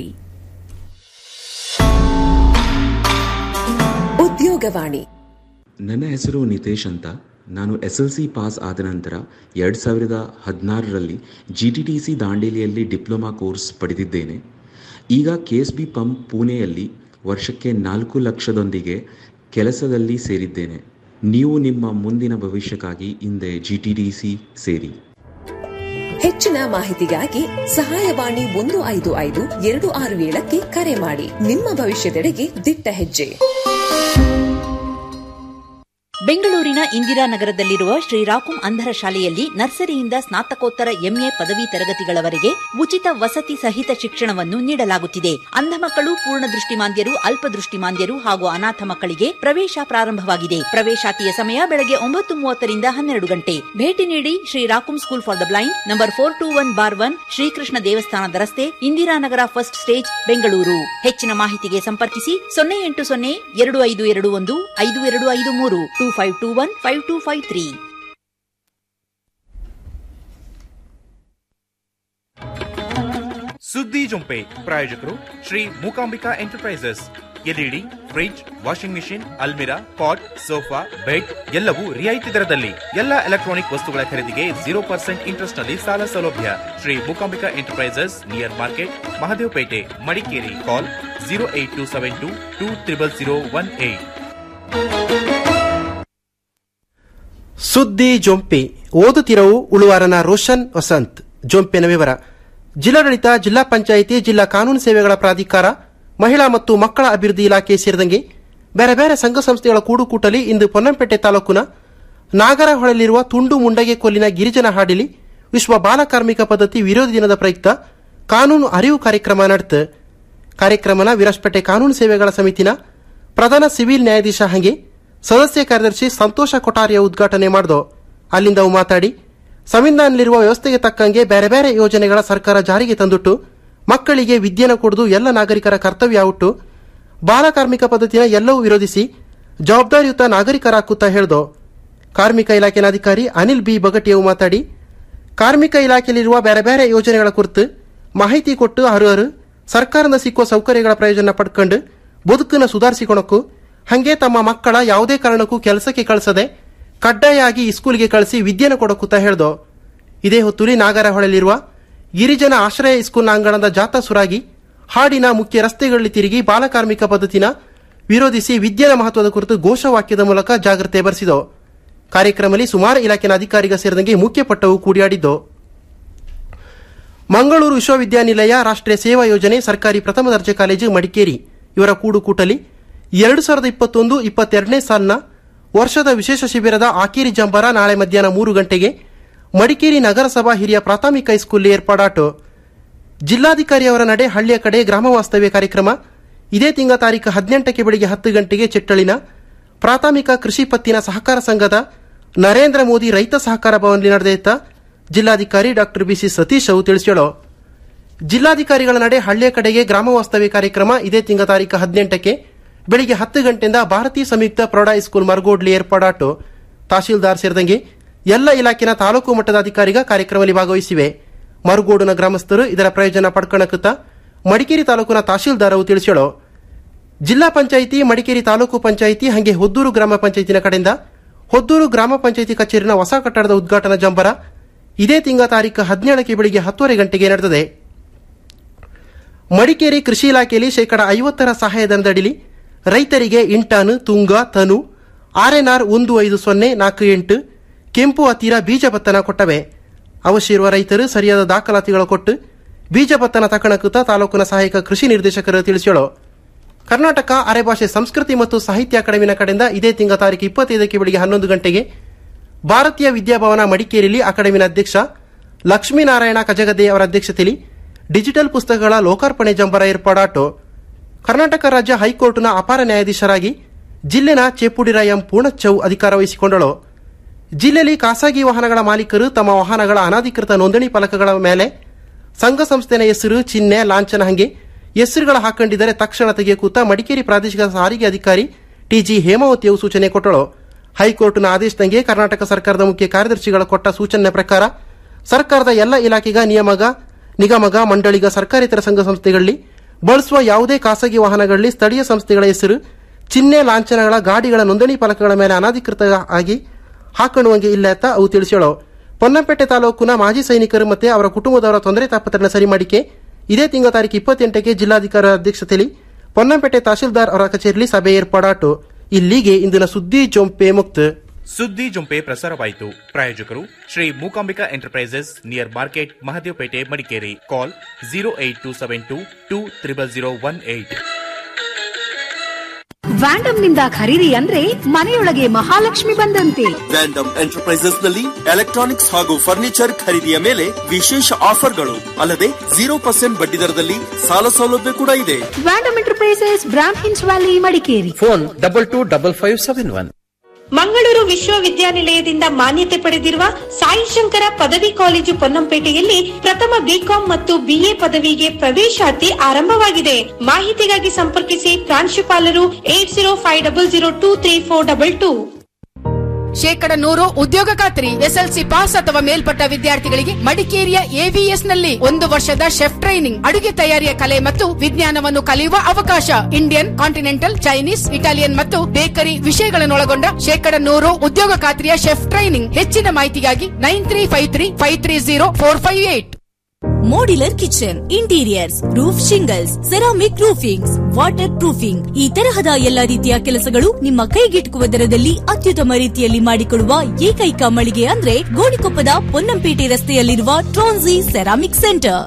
ಉದ್ಯೋಗವಾಣಿ ನನ್ನ ಹೆಸರು ನಿತೇಶ್ ಅಂತ ನಾನು ಎಸ್ ಎಲ್ ಸಿ ಪಾಸ್ ಆದ ನಂತರ ಎರಡು ಸಾವಿರದ ಹದಿನಾರರಲ್ಲಿ ಜಿ ಟಿ ಟಿ ಸಿ ದಾಂಡೇಲಿಯಲ್ಲಿ ಡಿಪ್ಲೊಮಾ ಕೋರ್ಸ್ ಪಡೆದಿದ್ದೇನೆ ಈಗ ಕೆ ಎಸ್ ಬಿ ಪಂಪ್ ಪುಣೆಯಲ್ಲಿ ವರ್ಷಕ್ಕೆ ನಾಲ್ಕು ಲಕ್ಷದೊಂದಿಗೆ ಕೆಲಸದಲ್ಲಿ ಸೇರಿದ್ದೇನೆ ನೀವು ನಿಮ್ಮ ಮುಂದಿನ ಭವಿಷ್ಯಕ್ಕಾಗಿ ಹಿಂದೆ ಜಿ ಟಿ ಟಿ ಸಿ ಸೇರಿ ಹೆಚ್ಚಿನ ಮಾಹಿತಿಗಾಗಿ ಸಹಾಯವಾಣಿ ಒಂದು ಐದು ಐದು ಎರಡು ಆರು ಏಳಕ್ಕೆ ಕರೆ ಮಾಡಿ ನಿಮ್ಮ ಭವಿಷ್ಯದೆಡೆಗೆ ದಿಟ್ಟ ಹೆಜ್ಜೆ ಬೆಂಗಳೂರಿನ ಇಂದಿರಾನಗರದಲ್ಲಿರುವ ಶ್ರೀರಾಕುಂ ಅಂಧರ ಶಾಲೆಯಲ್ಲಿ ನರ್ಸರಿಯಿಂದ ಸ್ನಾತಕೋತ್ತರ ಎಂಎ ಪದವಿ ತರಗತಿಗಳವರೆಗೆ ಉಚಿತ ವಸತಿ ಸಹಿತ ಶಿಕ್ಷಣವನ್ನು ನೀಡಲಾಗುತ್ತಿದೆ ಅಂಧ ಮಕ್ಕಳು ಪೂರ್ಣ ದೃಷ್ಟಿಮಾಂದ್ಯರು ಅಲ್ಪದೃಷ್ಟಿಮಾಂದ್ಯರು ಹಾಗೂ ಅನಾಥ ಮಕ್ಕಳಿಗೆ ಪ್ರವೇಶ ಪ್ರಾರಂಭವಾಗಿದೆ ಪ್ರವೇಶಾತಿಯ ಸಮಯ ಬೆಳಗ್ಗೆ ಒಂಬತ್ತು ಮೂವತ್ತರಿಂದ ಹನ್ನೆರಡು ಗಂಟೆ ಭೇಟಿ ನೀಡಿ ಶ್ರೀರಾಕುಂ school for the blind number four two one bar one Shrikrishna ದೇವಸ್ಥಾನದ ರಸ್ತೆ ಇಂದಿರಾನಗರ ಫಸ್ಟ್ ಸ್ಟೇಜ್ ಬೆಂಗಳೂರು ಹೆಚ್ಚಿನ ಮಾಹಿತಿಗೆ ಸಂಪರ್ಕಿಸಿ ಸೊನ್ನೆ ಎಂಟು ಸೊನ್ನೆ ಎರಡು ಐದು ಎರಡು ಒಂದು ಐದು ಎರಡು ಐದು ಮೂರು two five two one five two five three ಸುದ್ದಿ ಜೊಂಪೆ ಪ್ರಾಯೋಜಕರು Shri Mookambika enterprises LED fridge washing machine almirah pot sofa bed ಎಲ್ಲವೂ ರಿಯಾಯಿತಿ ದರದಲ್ಲಿ ಎಲ್ಲ ಎಲೆಕ್ಟ್ರಾನಿಕ್ ವಸ್ತುಗಳ ಖರೀದಿಗೆ ಜೀರೋ ಪರ್ಸೆಂಟ್ ಇಂಟ್ರೆಸ್ಟ್ ನಲ್ಲಿ ಸಾಲ ಸೌಲಭ್ಯ Shri Mookambika enterprises near market Mahadevpet Madikeri call zero eight two seven two two triple zero one eight ಸುದ್ದಿ ಜೊಂಪೆ ಓದುತ್ತಿರವು ಉಳುವಾರನ ರೋಷನ್ ವಸಂತ್ ಜೊಂಪೆನ ವಿವರ ಜಿಲ್ಲಾಡಳಿತ ಜಿಲ್ಲಾ ಪಂಚಾಯಿತಿ ಜಿಲ್ಲಾ ಕಾನೂನು ಸೇವೆಗಳ ಪ್ರಾಧಿಕಾರ ಮಹಿಳಾ ಮತ್ತು ಮಕ್ಕಳ ಅಭಿವೃದ್ಧಿ ಇಲಾಖೆ ಸೇರಿದಂಗೆ ಬೇರೆ ಬೇರೆ ಸಂಘ ಸಂಸ್ಥೆಗಳ ಕೂಡುಕೂಟಲಿ ಇಂದು ಪೊನ್ನಂಪೇಟೆ ತಾಲೂಕಿನ ನಾಗರಹೊಳೆಯಲ್ಲಿರುವ ತುಂಡು ಮುಂಡಗೆ ಕೊಲ್ಲಿನ ಗಿರಿಜನ ಹಾಡಿಲಿ ವಿಶ್ವ ಬಾಲ ಕಾರ್ಮಿಕ ಪದ್ಧತಿ ವಿರೋಧಿ ದಿನದ ಪ್ರಯುಕ್ತ ಕಾನೂನು ಅರಿವು ಕಾರ್ಯಕ್ರಮ ನಡೆತು ಕಾರ್ಯಕ್ರಮನ ವಿರಾಜಪೇಟೆ ಕಾನೂನು ಸೇವೆಗಳ ಸಮಿತಿನ ಪ್ರಧಾನ ಸಿವಿಲ್ ನ್ಯಾಯಾಧೀಶ ಹಂಗೆ ಸದಸ್ಯ ಕಾರ್ಯದರ್ಶಿ ಸಂತೋಷ ಕೊಠಾರಿಯ ಉದ್ಘಾಟನೆ ಮಾಡಿದೋ ಅಲ್ಲಿಂದ ಅವು ಮಾತಾಡಿ ಸಂವಿಧಾನದಲ್ಲಿರುವ ವ್ಯವಸ್ಥೆಗೆ ತಕ್ಕಂಗೆ ಬೇರೆ ಬೇರೆ ಯೋಜನೆಗಳ ಸರ್ಕಾರ ಜಾರಿಗೆ ತಂದುಟ್ಟು ಮಕ್ಕಳಿಗೆ ವಿದ್ಯೆನ ಕೊಡುವುದು ಎಲ್ಲ ನಾಗರಿಕರ ಕರ್ತವ್ಯ ಉಟ್ಟು ಬಾಲ ಕಾರ್ಮಿಕ ಪದ್ಧತಿನ ಎಲ್ಲವೂ ವಿರೋಧಿಸಿ ಜವಾಬ್ದಾರಿಯುತ ನಾಗರಿಕರಾಕುತ್ತಾ ಹೇಳ್ದೋ ಕಾರ್ಮಿಕ ಇಲಾಖೆನ ಅಧಿಕಾರಿ ಅನಿಲ್ ಬಿ ಬಗಟಿಯವು ಮಾತಾಡಿ ಕಾರ್ಮಿಕ ಇಲಾಖೆಯಲ್ಲಿರುವ ಬೇರೆ ಬೇರೆ ಯೋಜನೆಗಳ ಕುರಿತು ಮಾಹಿತಿ ಕೊಟ್ಟು ಹರು ಸರ್ಕಾರದಿಂದ ಸಿಕ್ಕುವ ಸೌಕರ್ಯಗಳ ಪ್ರಯೋಜನ ಪಡ್ಕೊಂಡು ಬದುಕನ್ನು ಸುಧಾರಿಸಿಕೊಳಕ್ಕೂ ಹಂಗೆ ತಮ್ಮ ಮಕ್ಕಳ ಯಾವುದೇ ಕಾರಣಕ್ಕೂ ಕೆಲಸಕ್ಕೆ ಕಳಿಸದೆ ಕಡ್ಡಾಯಾಗಿ ಸ್ಕೂಲ್ಗೆ ಕಳಿಸಿ ವಿದ್ಯೆನ ಕೊಡಕ್ಕೂತ ಹೇಳ್ದೋ ಇದೇ ಹೊತ್ತುಲಿ ನಾಗರಹೊಳೆಯಲ್ಲಿರುವ ಗಿರಿಜನ ಆಶ್ರಯ ಸ್ಕೂಲ್ನ ಅಂಗಣದ ಜಾಥಾ ಸುರಾಗಿ ಹಾಡಿನ ಮುಖ್ಯ ರಸ್ತೆಗಳಲ್ಲಿ ತಿರುಗಿ ಬಾಲಕಾರ್ಮಿಕ ಪದ್ಧತಿನ ವಿರೋಧಿಸಿ ವಿದ್ಯೆನ ಮಹತ್ವದ ಕುರಿತು ಘೋಷವಾಕ್ಯದ ಮೂಲಕ ಜಾಗೃತಿ ಬರೆಸಿದೋ ಕಾರ್ಯಕ್ರಮದಲ್ಲಿ ಸುಮಾರು ಇಲಾಖೆನ ಅಧಿಕಾರಿಗ ಸೇರಿದಂಗೆ ಮುಖ್ಯ ಪಟ್ಟವು ಕೂಡಿಯಾಡಿದ್ದು ಮಂಗಳೂರು ವಿಶ್ವವಿದ್ಯಾನಿಲಯ ರಾಷ್ಟ್ರೀಯ ಸೇವಾ ಯೋಜನೆ ಸರ್ಕಾರಿ ಪ್ರಥಮ ದರ್ಜೆ ಕಾಲೇಜು ಮಡಿಕೇರಿ ಇವರ ಕೂಡುಕೂಟಲಿ ಎರಡು ಸಾವಿರದ ಇಪ್ಪತ್ತೊಂದು ಇಪ್ಪತ್ತೆರಡನೇ ಸಾಲಿನ ವರ್ಷದ ವಿಶೇಷ ಶಿಬಿರದ ಆಕೇರಿ ಜಂಬರ ನಾಳೆ ಮಧ್ಯಾಹ್ನ ಮೂರು ಗಂಟೆಗೆ ಮಡಿಕೇರಿ ನಗರಸಭಾ ಹಿರಿಯ ಪ್ರಾಥಮಿಕ ಹೈಸ್ಕೂಲ್ ಏರ್ಪಾಡಾಟು ಜಿಲ್ಲಾಧಿಕಾರಿ ಅವರ ನಡೆ ಹಳ್ಳಿಯ ಕಡೆ ಗ್ರಾಮ ವಾಸ್ತವ್ಯ ಕಾರ್ಯಕ್ರಮ ಇದೇ ತಿಂಗಳ ತಾರೀಕು ಹದಿನೆಂಟಕ್ಕೆ ಬೆಳಿಗ್ಗೆ ಹತ್ತು ಗಂಟೆಗೆ ಚಿಟ್ಟಳಿನ ಪ್ರಾಥಮಿಕ ಕೃಷಿ ಪತ್ತಿನ ಸಹಕಾರ ಸಂಘದ ನರೇಂದ್ರ ಮೋದಿ ರೈತ ಸಹಕಾರ ಭವನದಲ್ಲಿ ನಡೆದಿದ್ದ ಜಿಲ್ಲಾಧಿಕಾರಿ ಡಾಕ್ಟರ್ ಬಿಸಿ ಸತೀಶ್ ಅವು ತಿಳಿಸ್ಯಾಳು ಜಿಲ್ಲಾಧಿಕಾರಿಗಳ ನಡೆ ಹಳ್ಳಿಯ ಕಡೆಗೆ ಗ್ರಾಮ ವಾಸ್ತವ್ಯ ಕಾರ್ಯಕ್ರಮ ಇದೇ ತಿಂಗಳ ತಾರೀಕು ಹದಿನೆಂಟಕ್ಕೆ ಬೆಳಿಗ್ಗೆ ಹತ್ತು ಗಂಟೆಯಿಂದ ಭಾರತೀಯ ಸಂಯುಕ್ತ ಪ್ರೌಢ ಹೈಸ್ಕೂಲ್ ಮರಗೋಡ್ಲಿ ಏರ್ಪಾಡಾಟು ತಹಶೀಲ್ದಾರ್ ಸೇರಿದಂಗೆ ಎಲ್ಲ ಇಲಾಖೆನ ತಾಲೂಕು ಮಟ್ಟದ ಅಧಿಕಾರಿಗ ಕಾರ್ಯಕ್ರಮದಲ್ಲಿ ಭಾಗವಹಿಸಿವೆ ಮರುಗೋಡಿನ ಗ್ರಾಮಸ್ಥರು ಇದರ ಪ್ರಯೋಜನ ಪಡ್ಕೊಳ್ಳಕುತ್ತ ಮಡಿಕೇರಿ ತಾಲೂಕಿನ ತಹಶೀಲ್ದಾರ್ ಅವು ತಿಳಿಸ್ಯಾಳು ಜಿಲ್ಲಾ ಪಂಚಾಯಿತಿ ಮಡಿಕೇರಿ ತಾಲೂಕು ಪಂಚಾಯಿತಿ ಹಾಗೆ ಹೊದ್ದೂರು ಗ್ರಾಮ ಪಂಚಾಯಿತಿನ ಕಡೆಯಿಂದ ಹೊದ್ದೂರು ಗ್ರಾಮ ಪಂಚಾಯಿತಿ ಕಚೇರಿನ ಹೊಸ ಕಟ್ಟಡದ ಉದ್ಘಾಟನಾ ಜಂಬರ ಇದೇ ತಿಂಗಳ ತಾರೀಕು ಹದಿನೇಳಕ್ಕೆ ಬೆಳಿಗ್ಗೆ ಹತ್ತುವರೆ ಗಂಟೆಗೆ ನಡೆದಿದೆ ಮಡಿಕೇರಿ ಕೃಷಿ ಇಲಾಖೆಯಲ್ಲಿ ಶೇಕಡ ಐವತ್ತರ ಸಹಾಯಧನದಡಿಲಿ ರೈತರಿಗೆ ಇಂಟಾನು ತುಂಗ ತನು ಆರ್ಎನ್ಆರ್ ಒಂದು ಐದು ಸೊನ್ನೆ ನಾಲ್ಕು ಎಂಟು ಕೆಂಪು ಹತ್ತಿರ ಬೀಜ ಭತ್ತನ ಕೊಟ್ಟವೆ ಅವಶ್ಯ ಇರುವ ರೈತರು ಸರಿಯಾದ ದಾಖಲಾತಿಗಳು ಕೊಟ್ಟು ಬೀಜ ಭತ್ತನ ತಕಣಕುತ್ತ ತಾಲೂಕಿನ ಸಹಾಯಕ ಕೃಷಿ ನಿರ್ದೇಶಕರು ತಿಳಿಸ್ಯಾಳು ಕರ್ನಾಟಕ ಅರೆಭಾಷೆ ಸಂಸ್ಕೃತಿ ಮತ್ತು ಸಾಹಿತ್ಯ ಅಕಾಡೆಮಿನ ಕಡೆಯಿಂದ ಇದೇ ತಿಂಗಳ ತಾರೀಕು ಇಪ್ಪತ್ತೈದಕ್ಕೆ ಬೆಳಿಗ್ಗೆ ಹನ್ನೊಂದು ಗಂಟೆಗೆ ಭಾರತೀಯ ವಿದ್ಯಾಭವನ ಮಡಿಕೇರಿಯಲ್ಲಿ ಅಕಾಡೆಮಿನ ಅಧ್ಯಕ್ಷ ಲಕ್ಷ್ಮೀನಾರಾಯಣ ಕಜಗದ್ದೆ ಅವರ ಅಧ್ಯಕ್ಷತೆಯಲ್ಲಿ ಡಿಜಿಟಲ್ ಪುಸ್ತಕಗಳ ಲೋಕಾರ್ಪಣೆ ಜಂಬರ ಏರ್ಪಾಡಾಟು ಕರ್ನಾಟಕ ರಾಜ್ಯ ಹೈಕೋರ್ಟ್ನ ಅಪಾರ ನ್ಯಾಯಾಧೀಶರಾಗಿ ಜಿಲ್ಲೆನ ಚೇಪುಡಿರ ಎಂ ಪೂರ್ಣಚ್ಚೌ ಅಧಿಕಾರ ವಹಿಸಿಕೊಂಡಳು ಜಿಲ್ಲೆಯಲ್ಲಿ ಖಾಸಗಿ ವಾಹನಗಳ ಮಾಲೀಕರು ತಮ್ಮ ವಾಹನಗಳ ಅನಧಿಕೃತ ನೋಂದಣಿ ಫಲಕಗಳ ಮೇಲೆ ಸಂಘ ಸಂಸ್ಥೆನ ಹೆಸರು ಚಿಹ್ನೆ ಲಾಂಛನ ಹಂಗೆ ಹೆಸರುಗಳ ಹಾಕೊಂಡಿದ್ದರೆ ತಕ್ಷಣ ತೆಗೆಯಕೂತ ಮಡಿಕೇರಿ ಪ್ರಾದೇಶಿಕ ಸಾರಿಗೆ ಅಧಿಕಾರಿ ಟಿಜಿ ಹೇಮಾವತಿಯು ಸೂಚನೆ ಕೊಟ್ಟಳು ಹೈಕೋರ್ಟ್ನ ಆದೇಶದಂಗೆ ಕರ್ನಾಟಕ ಸರ್ಕಾರದ ಮುಖ್ಯ ಕಾರ್ಯದರ್ಶಿಗಳ ಕೊಟ್ಟ ಸೂಚನೆ ಪ್ರಕಾರ ಸರ್ಕಾರದ ಎಲ್ಲ ಇಲಾಖೆಗ ನಿಯಮಗ ನಿಗಮಗ ಮಂಡಳಿಗ ಸರ್ಕಾರೇತರ ಸಂಘ ಸಂಸ್ಥೆಗಳಲ್ಲಿ ಬಳಸುವ ಯಾವುದೇ ಖಾಸಗಿ ವಾಹನಗಳಲ್ಲಿ ಸ್ಥಳೀಯ ಸಂಸ್ಥೆಗಳ ಹೆಸರು ಚಿಹ್ನೆ ಲಾಂಛನಗಳ ಗಾಡಿಗಳ ನೋಂದಣಿ ಫಲಕಗಳ ಮೇಲೆ ಅನಧಿಕೃತ ಆಗಿ ಹಾಕೊಳ್ಳುವಂಗೆ ಇಲ್ಲ ಅಂತ ಅವು ತಿಳಿಸ್ಯಾಳು ಪೊನ್ನಂಪೇಟೆ ತಾಲೂಕಿನ ಮಾಜಿ ಸೈನಿಕರು ಮತ್ತೆ ಅವರ ಕುಟುಂಬದವರ ತೊಂದರೆ ತಾಪತ್ರನ ಸರಿ ಮಾಡಿಕೆ ಇದೇ ತಿಂಗಳ ತಾರೀಕು ಇಪ್ಪತ್ತೆಂಟಕ್ಕೆ ಜಿಲ್ಲಾಧಿಕಾರಿ ಅಧ್ಯಕ್ಷತೆಯಲ್ಲಿ ಪೊನ್ನಂಪೇಟೆ ತಹಶೀಲ್ದಾರ್ ಅವರ ಕಚೇರಿಯಲ್ಲಿ ಸಭೆ ಏರ್ಪಾಡಾಟು ಇಲ್ಲಿಗೆ ಇಂದಿನ ಸುದ್ದಿ ಜೊಂಪೆ ಮುಕ್ತ ಸುದ್ದಿ ಜೊಂಪೆ ಪ್ರಸಾರವಾಯಿತು ಪ್ರಾಯೋಜಕರು Shri Mookambika enterprises near market Mahadevpet Madikeri call zero eight two seven two two triple zero one eight ವ್ಯಾಂಡಮ್ ನಿಂದ ಖರೀದಿ ಅಂದ್ರೆ ಮನೆಯೊಳಗೆ ಮಹಾಲಕ್ಷ್ಮಿ ಬಂದಂತೆ ವ್ಯಾಂಡಮ್ ಎಂಟರ್ಪ್ರೈಸಸ್ ನಲ್ಲಿ ಎಲೆಕ್ಟ್ರಾನಿಕ್ಸ್ ಹಾಗೂ ಫರ್ನಿಚರ್ ಖರೀದಿಯ ಮೇಲೆ ವಿಶೇಷ ಆಫರ್ಗಳು ಅಲ್ಲದೆ ಜೀರೋ ಪರ್ಸೆಂಟ್ ಬಡ್ಡಿ ದರದಲ್ಲಿ ಸಾಲ ಸೌಲಭ್ಯ ಕೂಡ ಇದೆ ವ್ಯಾಂಡಮ್ enterprises Brahmins valley Madikeri phone double two double five seven one Mangaluru ವಿಶ್ವವಿದ್ಯಾನಿಲಯದಿಂದ ಮಾನ್ಯತೆ ಪಡೆದಿರುವ ಸಾಯಿ ಶಂಕರ ಪದವಿ ಕಾಲೇಜು ಪೊನ್ನಂಪೇಟೆಯಲ್ಲಿ ಪ್ರಥಮ ಬಿಕಾಂ ಮತ್ತು ಬಿಎ ಪದವಿಗೆ ಪ್ರವೇಶಾತಿ ಆರಂಭವಾಗಿದೆ ಮಾಹಿತಿಗಾಗಿ ಸಂಪರ್ಕಿಸಿ ಪ್ರಾಂಶುಪಾಲರು eight zero five double zero two three four double two ಶೇಕಡ ನೂರು ಉದ್ಯೋಗ ಖಾತ್ರಿ ಎಸ್ಎಲ್ಸಿ ಪಾಸ್ ಅಥವಾ ಮೇಲ್ಪಟ್ಟ ವಿದ್ಯಾರ್ಥಿಗಳಿಗೆ ಮಡಿಕೇರಿಯ ಎವಿಎಸ್ ನಲ್ಲಿ ಒಂದು ವರ್ಷದ ಶೆಫ್ ಟ್ರೈನಿಂಗ್ ಅಡುಗೆ ತಯಾರಿಯ ಕಲೆ ಮತ್ತು ವಿಜ್ಞಾನವನ್ನು ಕಲಿಯುವ ಅವಕಾಶ ಇಂಡಿಯನ್ ಕಾಂಟಿನೆಂಟಲ್ ಚೈನೀಸ್ ಇಟಾಲಿಯನ್ ಮತ್ತು ಬೇಕರಿ ವಿಷಯಗಳನ್ನೊಳಗೊಂಡ ಶೇಕಡ ನೂರು ಉದ್ಯೋಗ ಖಾತ್ರಿಯ ಶೆಫ್ ಟ್ರೈನಿಂಗ್ ಹೆಚ್ಚಿನ ಮಾಹಿತಿಗಾಗಿ nine three five three five three zero four five eight modular kitchen interiors roof shingles ceramic roofings waterproofing ಈ ತರಹದ ಎಲ್ಲ ರೀತಿಯ ಕೆಲಸಗಳು ನಿಮ್ಮ ಕೈಗೆಟುಕುವ ದರದಲ್ಲಿ ಅತ್ಯುತ್ತಮ ರೀತಿಯಲ್ಲಿ ಮಾಡಿಕೊಡುವ ಏಕೈಕ ಮಳಿಗೆ ಅಂದ್ರೆ ಗೋಣಿಕೊಪ್ಪದ ಪೊನ್ನಂಪೇಟೆ ರಸ್ತೆಯಲ್ಲಿರುವ ಟ್ರೋನ್ಸಿ ಸೆರಾಮಿಕ್ ಸೆಂಟರ್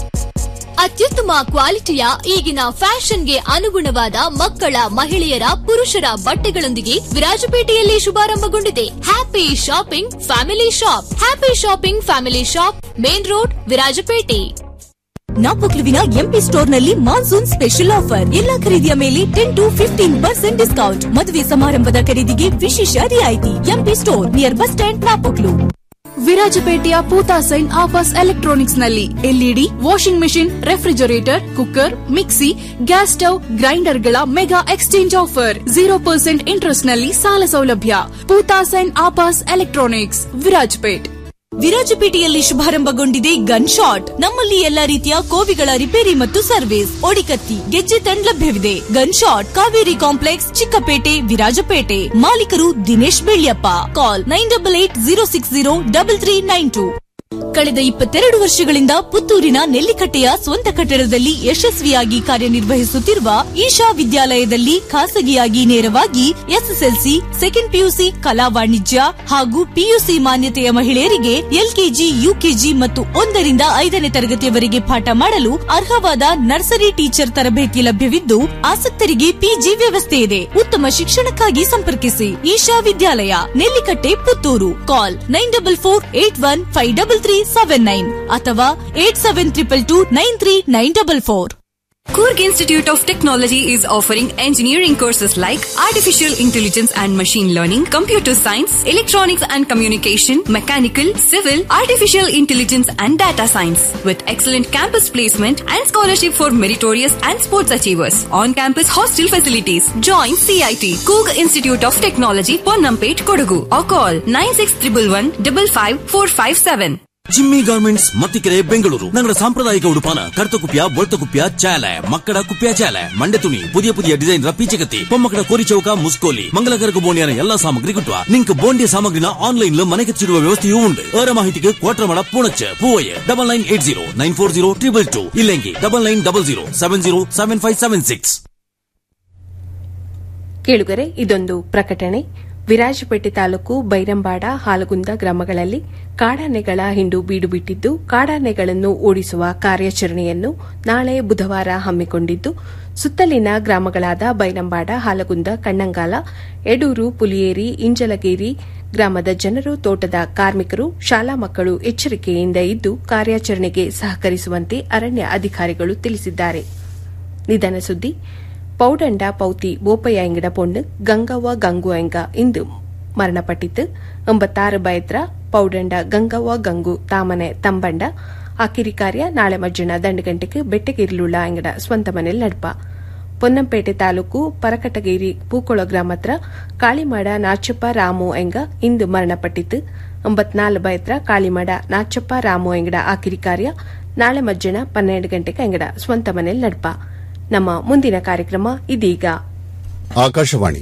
ಅತ್ಯುತ್ತಮ ಕ್ವಾಲಿಟಿಯ ಈಗಿನ ಫ್ಯಾಷನ್ಗೆ ಅನುಗುಣವಾದ ಮಕ್ಕಳ ಮಹಿಳೆಯರ ಪುರುಷರ ಬಟ್ಟೆಗಳೊಂದಿಗೆ ವಿರಾಜಪೇಟೆಯಲ್ಲಿ ಶುಭಾರಂಭಗೊಂಡಿದೆ happy shopping family shop happy shopping family shop main road Virajpet ನಾಪೊಕ್ಲುವಿನ ಎಂಪಿ ಸ್ಟೋರ್ನಲ್ಲಿ ಮಾನ್ಸೂನ್ ಸ್ಪೆಷಲ್ ಆಫರ್ ಎಲ್ಲಾ ಖರೀದಿಯ ಮೇಲೆ ten to fifteen percent discount ಮದುವೆ ಸಮಾರಂಭದ ಖರೀದಿಗೆ ವಿಶೇಷ ರಿಯಾಯಿತಿ MP store near bus stand Napoklu ವಿರಾಜಪೇಟೆಯ ಪೂತಾಸೈನ್ ಆಪಸ್ ಎಲೆಕ್ಟ್ರಾನಿಕ್ಸ್ ನಲ್ಲಿ LED washing machine refrigerator cooker mixie gas stove ಗ್ರೈಂಡರ್ಗಳ mega exchange offer zero percent interest ನಲ್ಲಿ ಸಾಲ ಸೌಲಭ್ಯ ಪೂತಾಸೈನ್ ಆಪಾಸ್ ಎಲೆಕ್ಟ್ರಾನಿಕ್ಸ್ ವಿರಾಜಪೇಟ್ ವಿರಾಜಪೇಟೆಯಲ್ಲಿ ಶುಭಾರಂಭಗೊಂಡಿದೆ ಗನ್ ಶಾಟ್ ನಮ್ಮಲ್ಲಿ ಎಲ್ಲಾ ರೀತಿಯ ಕೋವಿಗಳ ರಿಪೇರಿ ಮತ್ತು ಸರ್ವಿಸ್ ಒಡಿಕತ್ತಿ ಗೆಜ್ಜೆ ತಂಡ್ ಲಭ್ಯವಿದೆ gun shot Kaveri complex Chikkapete Virajpet ಮಾಲೀಕರು Dinesh Belliappa call nine double eight zero six zero double three nine two ಕಳೆದ ಇಪ್ಪತ್ತೆರಡು ವರ್ಷಗಳಿಂದ ಪುತ್ತೂರಿನ ನೆಲ್ಲಿಕಟ್ಟೆಯ ಸ್ವಂತ ಕಟ್ಟಡದಲ್ಲಿ ಯಶಸ್ವಿಯಾಗಿ ಕಾರ್ಯನಿರ್ವಹಿಸುತ್ತಿರುವ ಈಶಾ ವಿದ್ಯಾಲಯದಲ್ಲಿ ಖಾಸಗಿಯಾಗಿ ನೇರವಾಗಿ ಎಸ್ಎಸ್ಎಲ್ಸಿ ಸೆಕೆಂಡ್ ಪಿಯುಸಿ ಕಲಾ ವಾಣಿಜ್ಯ ಹಾಗೂ ಪಿಯುಸಿ ಮಾನ್ಯತೆಯ ಮಹಿಳೆಯರಿಗೆ ಎಲ್ಕೆಜಿ ಯುಕೆಜಿ ಮತ್ತು ಒಂದರಿಂದ ಐದನೇ ತರಗತಿಯವರೆಗೆ ಪಾಠ ಮಾಡಲು ಅರ್ಹವಾದ ನರ್ಸರಿ ಟೀಚರ್ ತರಬೇತಿ ಲಭ್ಯವಿದ್ದು ಆಸಕ್ತರಿಗೆ ಪಿಜಿ ವ್ಯವಸ್ಥೆ ಇದೆ ಉತ್ತಮ ಶಿಕ್ಷಣಕ್ಕಾಗಿ ಸಂಪರ್ಕಿಸಿ Isha Vidyalaya Nellikatte Puttur call nine double four eight one five double three seven nine ಅಥವಾ eight seven triple two nine three nine double four Kurg Institute of Technology is offering engineering courses like Artificial Intelligence and Machine Learning, Computer Science, Electronics and Communication, Mechanical, Civil, Artificial Intelligence and Data Science with excellent campus placement and scholarship for meritorious and sports achievers. On-campus hostel facilities. Join CIT, Kurg Institute of Technology, Ponnampet, Kodagu or call 96111 55457. Jimmy garments Mattikere Bengaluru ഞങ്ങളുടെ സാമ്പ്രദായിക ഉടുപ്പാണ് കറുത്ത കുപ്പിയ വെളുത്ത കുപ്പിയ ചേല മക്കട കുപ്പിയ ചേല ಮಂಡೆ ತುಣಿ പുതിയ പുതിയ design ಪೀಚಕತ್ತಿ ಪೊಮ್ಮಕ್ಕಳ ಕೋರಿ ಚೌಕ ಮುಸ್ಕೋಲಿ ಮಂಗಲಕರಕ ಬೋಂಡಿಯನ ಎಲ್ಲಾ ಸಾಮಗ್ರಿ കിട്ടുക നിങ്ങൾക്ക് ബോണ്ടിയ സാമഗ്രിನ ಆನ್ಲೈನ್ ಮನೆಗೆಚ್ಚಿಡುವ ವ್ಯವಸ್ಥೆಯೂ ഉണ്ട് ഏറെ ಮಾಹಿತಿಗೆ Kotramada Poonacha Poovaiah double nine eight zero nine four zero triple two ಇಲ್ಲೆಂಗಿ double nine double zero seven zero seven five seven six ಕೇಳುಗರೆ ಇದೊಂದು ಪ್ರಕಟಣೆ ವಿರಾಜಪೇಟೆ ತಾಲೂಕು ಬೈರಂಬಾಡ ಹಾಲಗುಂದ ಗ್ರಾಮಗಳಲ್ಲಿ ಕಾಡಾನೆಗಳ ಹಿಂಡು ಬೀಡು ಬಿಟ್ಟಿದ್ದು ಕಾಡಾನೆಗಳನ್ನು ಓಡಿಸುವ ಕಾರ್ಯಾಚರಣೆಯನ್ನು ನಾಳೆ ಬುಧವಾರ ಹಮ್ಮಿಕೊಂಡಿದ್ದು ಸುತ್ತಲಿನ ಗ್ರಾಮಗಳಾದ ಬೈರಂಬಾಡ ಹಾಲಗುಂದ ಕಣ್ಣಂಗಾಲ ಎಡೂರು ಪುಲಿಯೇರಿ ಇಂಜಲಗೇರಿ ಗ್ರಾಮದ ಜನರು ತೋಟದ ಕಾರ್ಮಿಕರು ಶಾಲಾ ಮಕ್ಕಳು ಎಚ್ಚರಿಕೆಯಿಂದ ಇದ್ದು ಕಾರ್ಯಾಚರಣೆಗೆ ಸಹಕರಿಸುವಂತೆ ಅರಣ್ಯ ಅಧಿಕಾರಿಗಳು ತಿಳಿಸಿದ್ದಾರೆ ನಿಧನ ಸುದ್ದಿ ಪೌಡಂಡ ಪೌತಿ ಬೋಪಯ್ಯ ಎಂಗಡ ಪೊಣ್ಣು ಗಂಗವ್ವ ಗಂಗು ಎಂಗ ಇಂದು ಮರಣಪಟ್ಟಿತು ಎಂಬತ್ತಾರು ಬಯತ್ರ ಪೌಡಂಡ ಗಂಗವ್ವ ಗಂಗು ತಾಮನೆ ತಂಬಂಡ ಅಕಿರಿ ಕಾರ್ಯ ನಾಳೆ ಮಧ್ಯಾಹ್ನ ದಂಡುಗಂಟೆಗೆ ಬೆಟ್ಟಗಿರಿಲುಳ್ಳ ಎಂಗಡ ಸ್ವಂತ ಮನೆಲ್ ನಡ್ಪ ಪೊನ್ನಂಪೇಟೆ ತಾಲೂಕು ಪರಕಟಗೇರಿ ಪೂಕೊಳ ಗ್ರಾಮತ್ರ ಕಾಳಿಮಾಡ ನಾಚಪ್ಪ ರಾಮು ಎಂಗ ಇಂದು ಮರಣಪಟ್ಟಿತು ಒಂಬತ್ನಾಲ್ಕು ಬಯತ್ರ ಕಾಳಿಮಾಡ ನಾಚಪ್ಪ ರಾಮು ಎಂಗಡ ಆಕಿರಿ ಕಾರ್ಯ ನಾಳೆ ಮಧ್ಯಾಹ್ನ ಪನ್ನೆರಡು ಗಂಟೆಗೆ ಎಂಗಡ ಸ್ವಂತ ಮನೆಲ್ ನಡ್ಪ ನಮ್ಮ ಮುಂದಿನ ಕಾರ್ಯಕ್ರಮ ಇದೀಗ ಆಕಾಶವಾಣಿ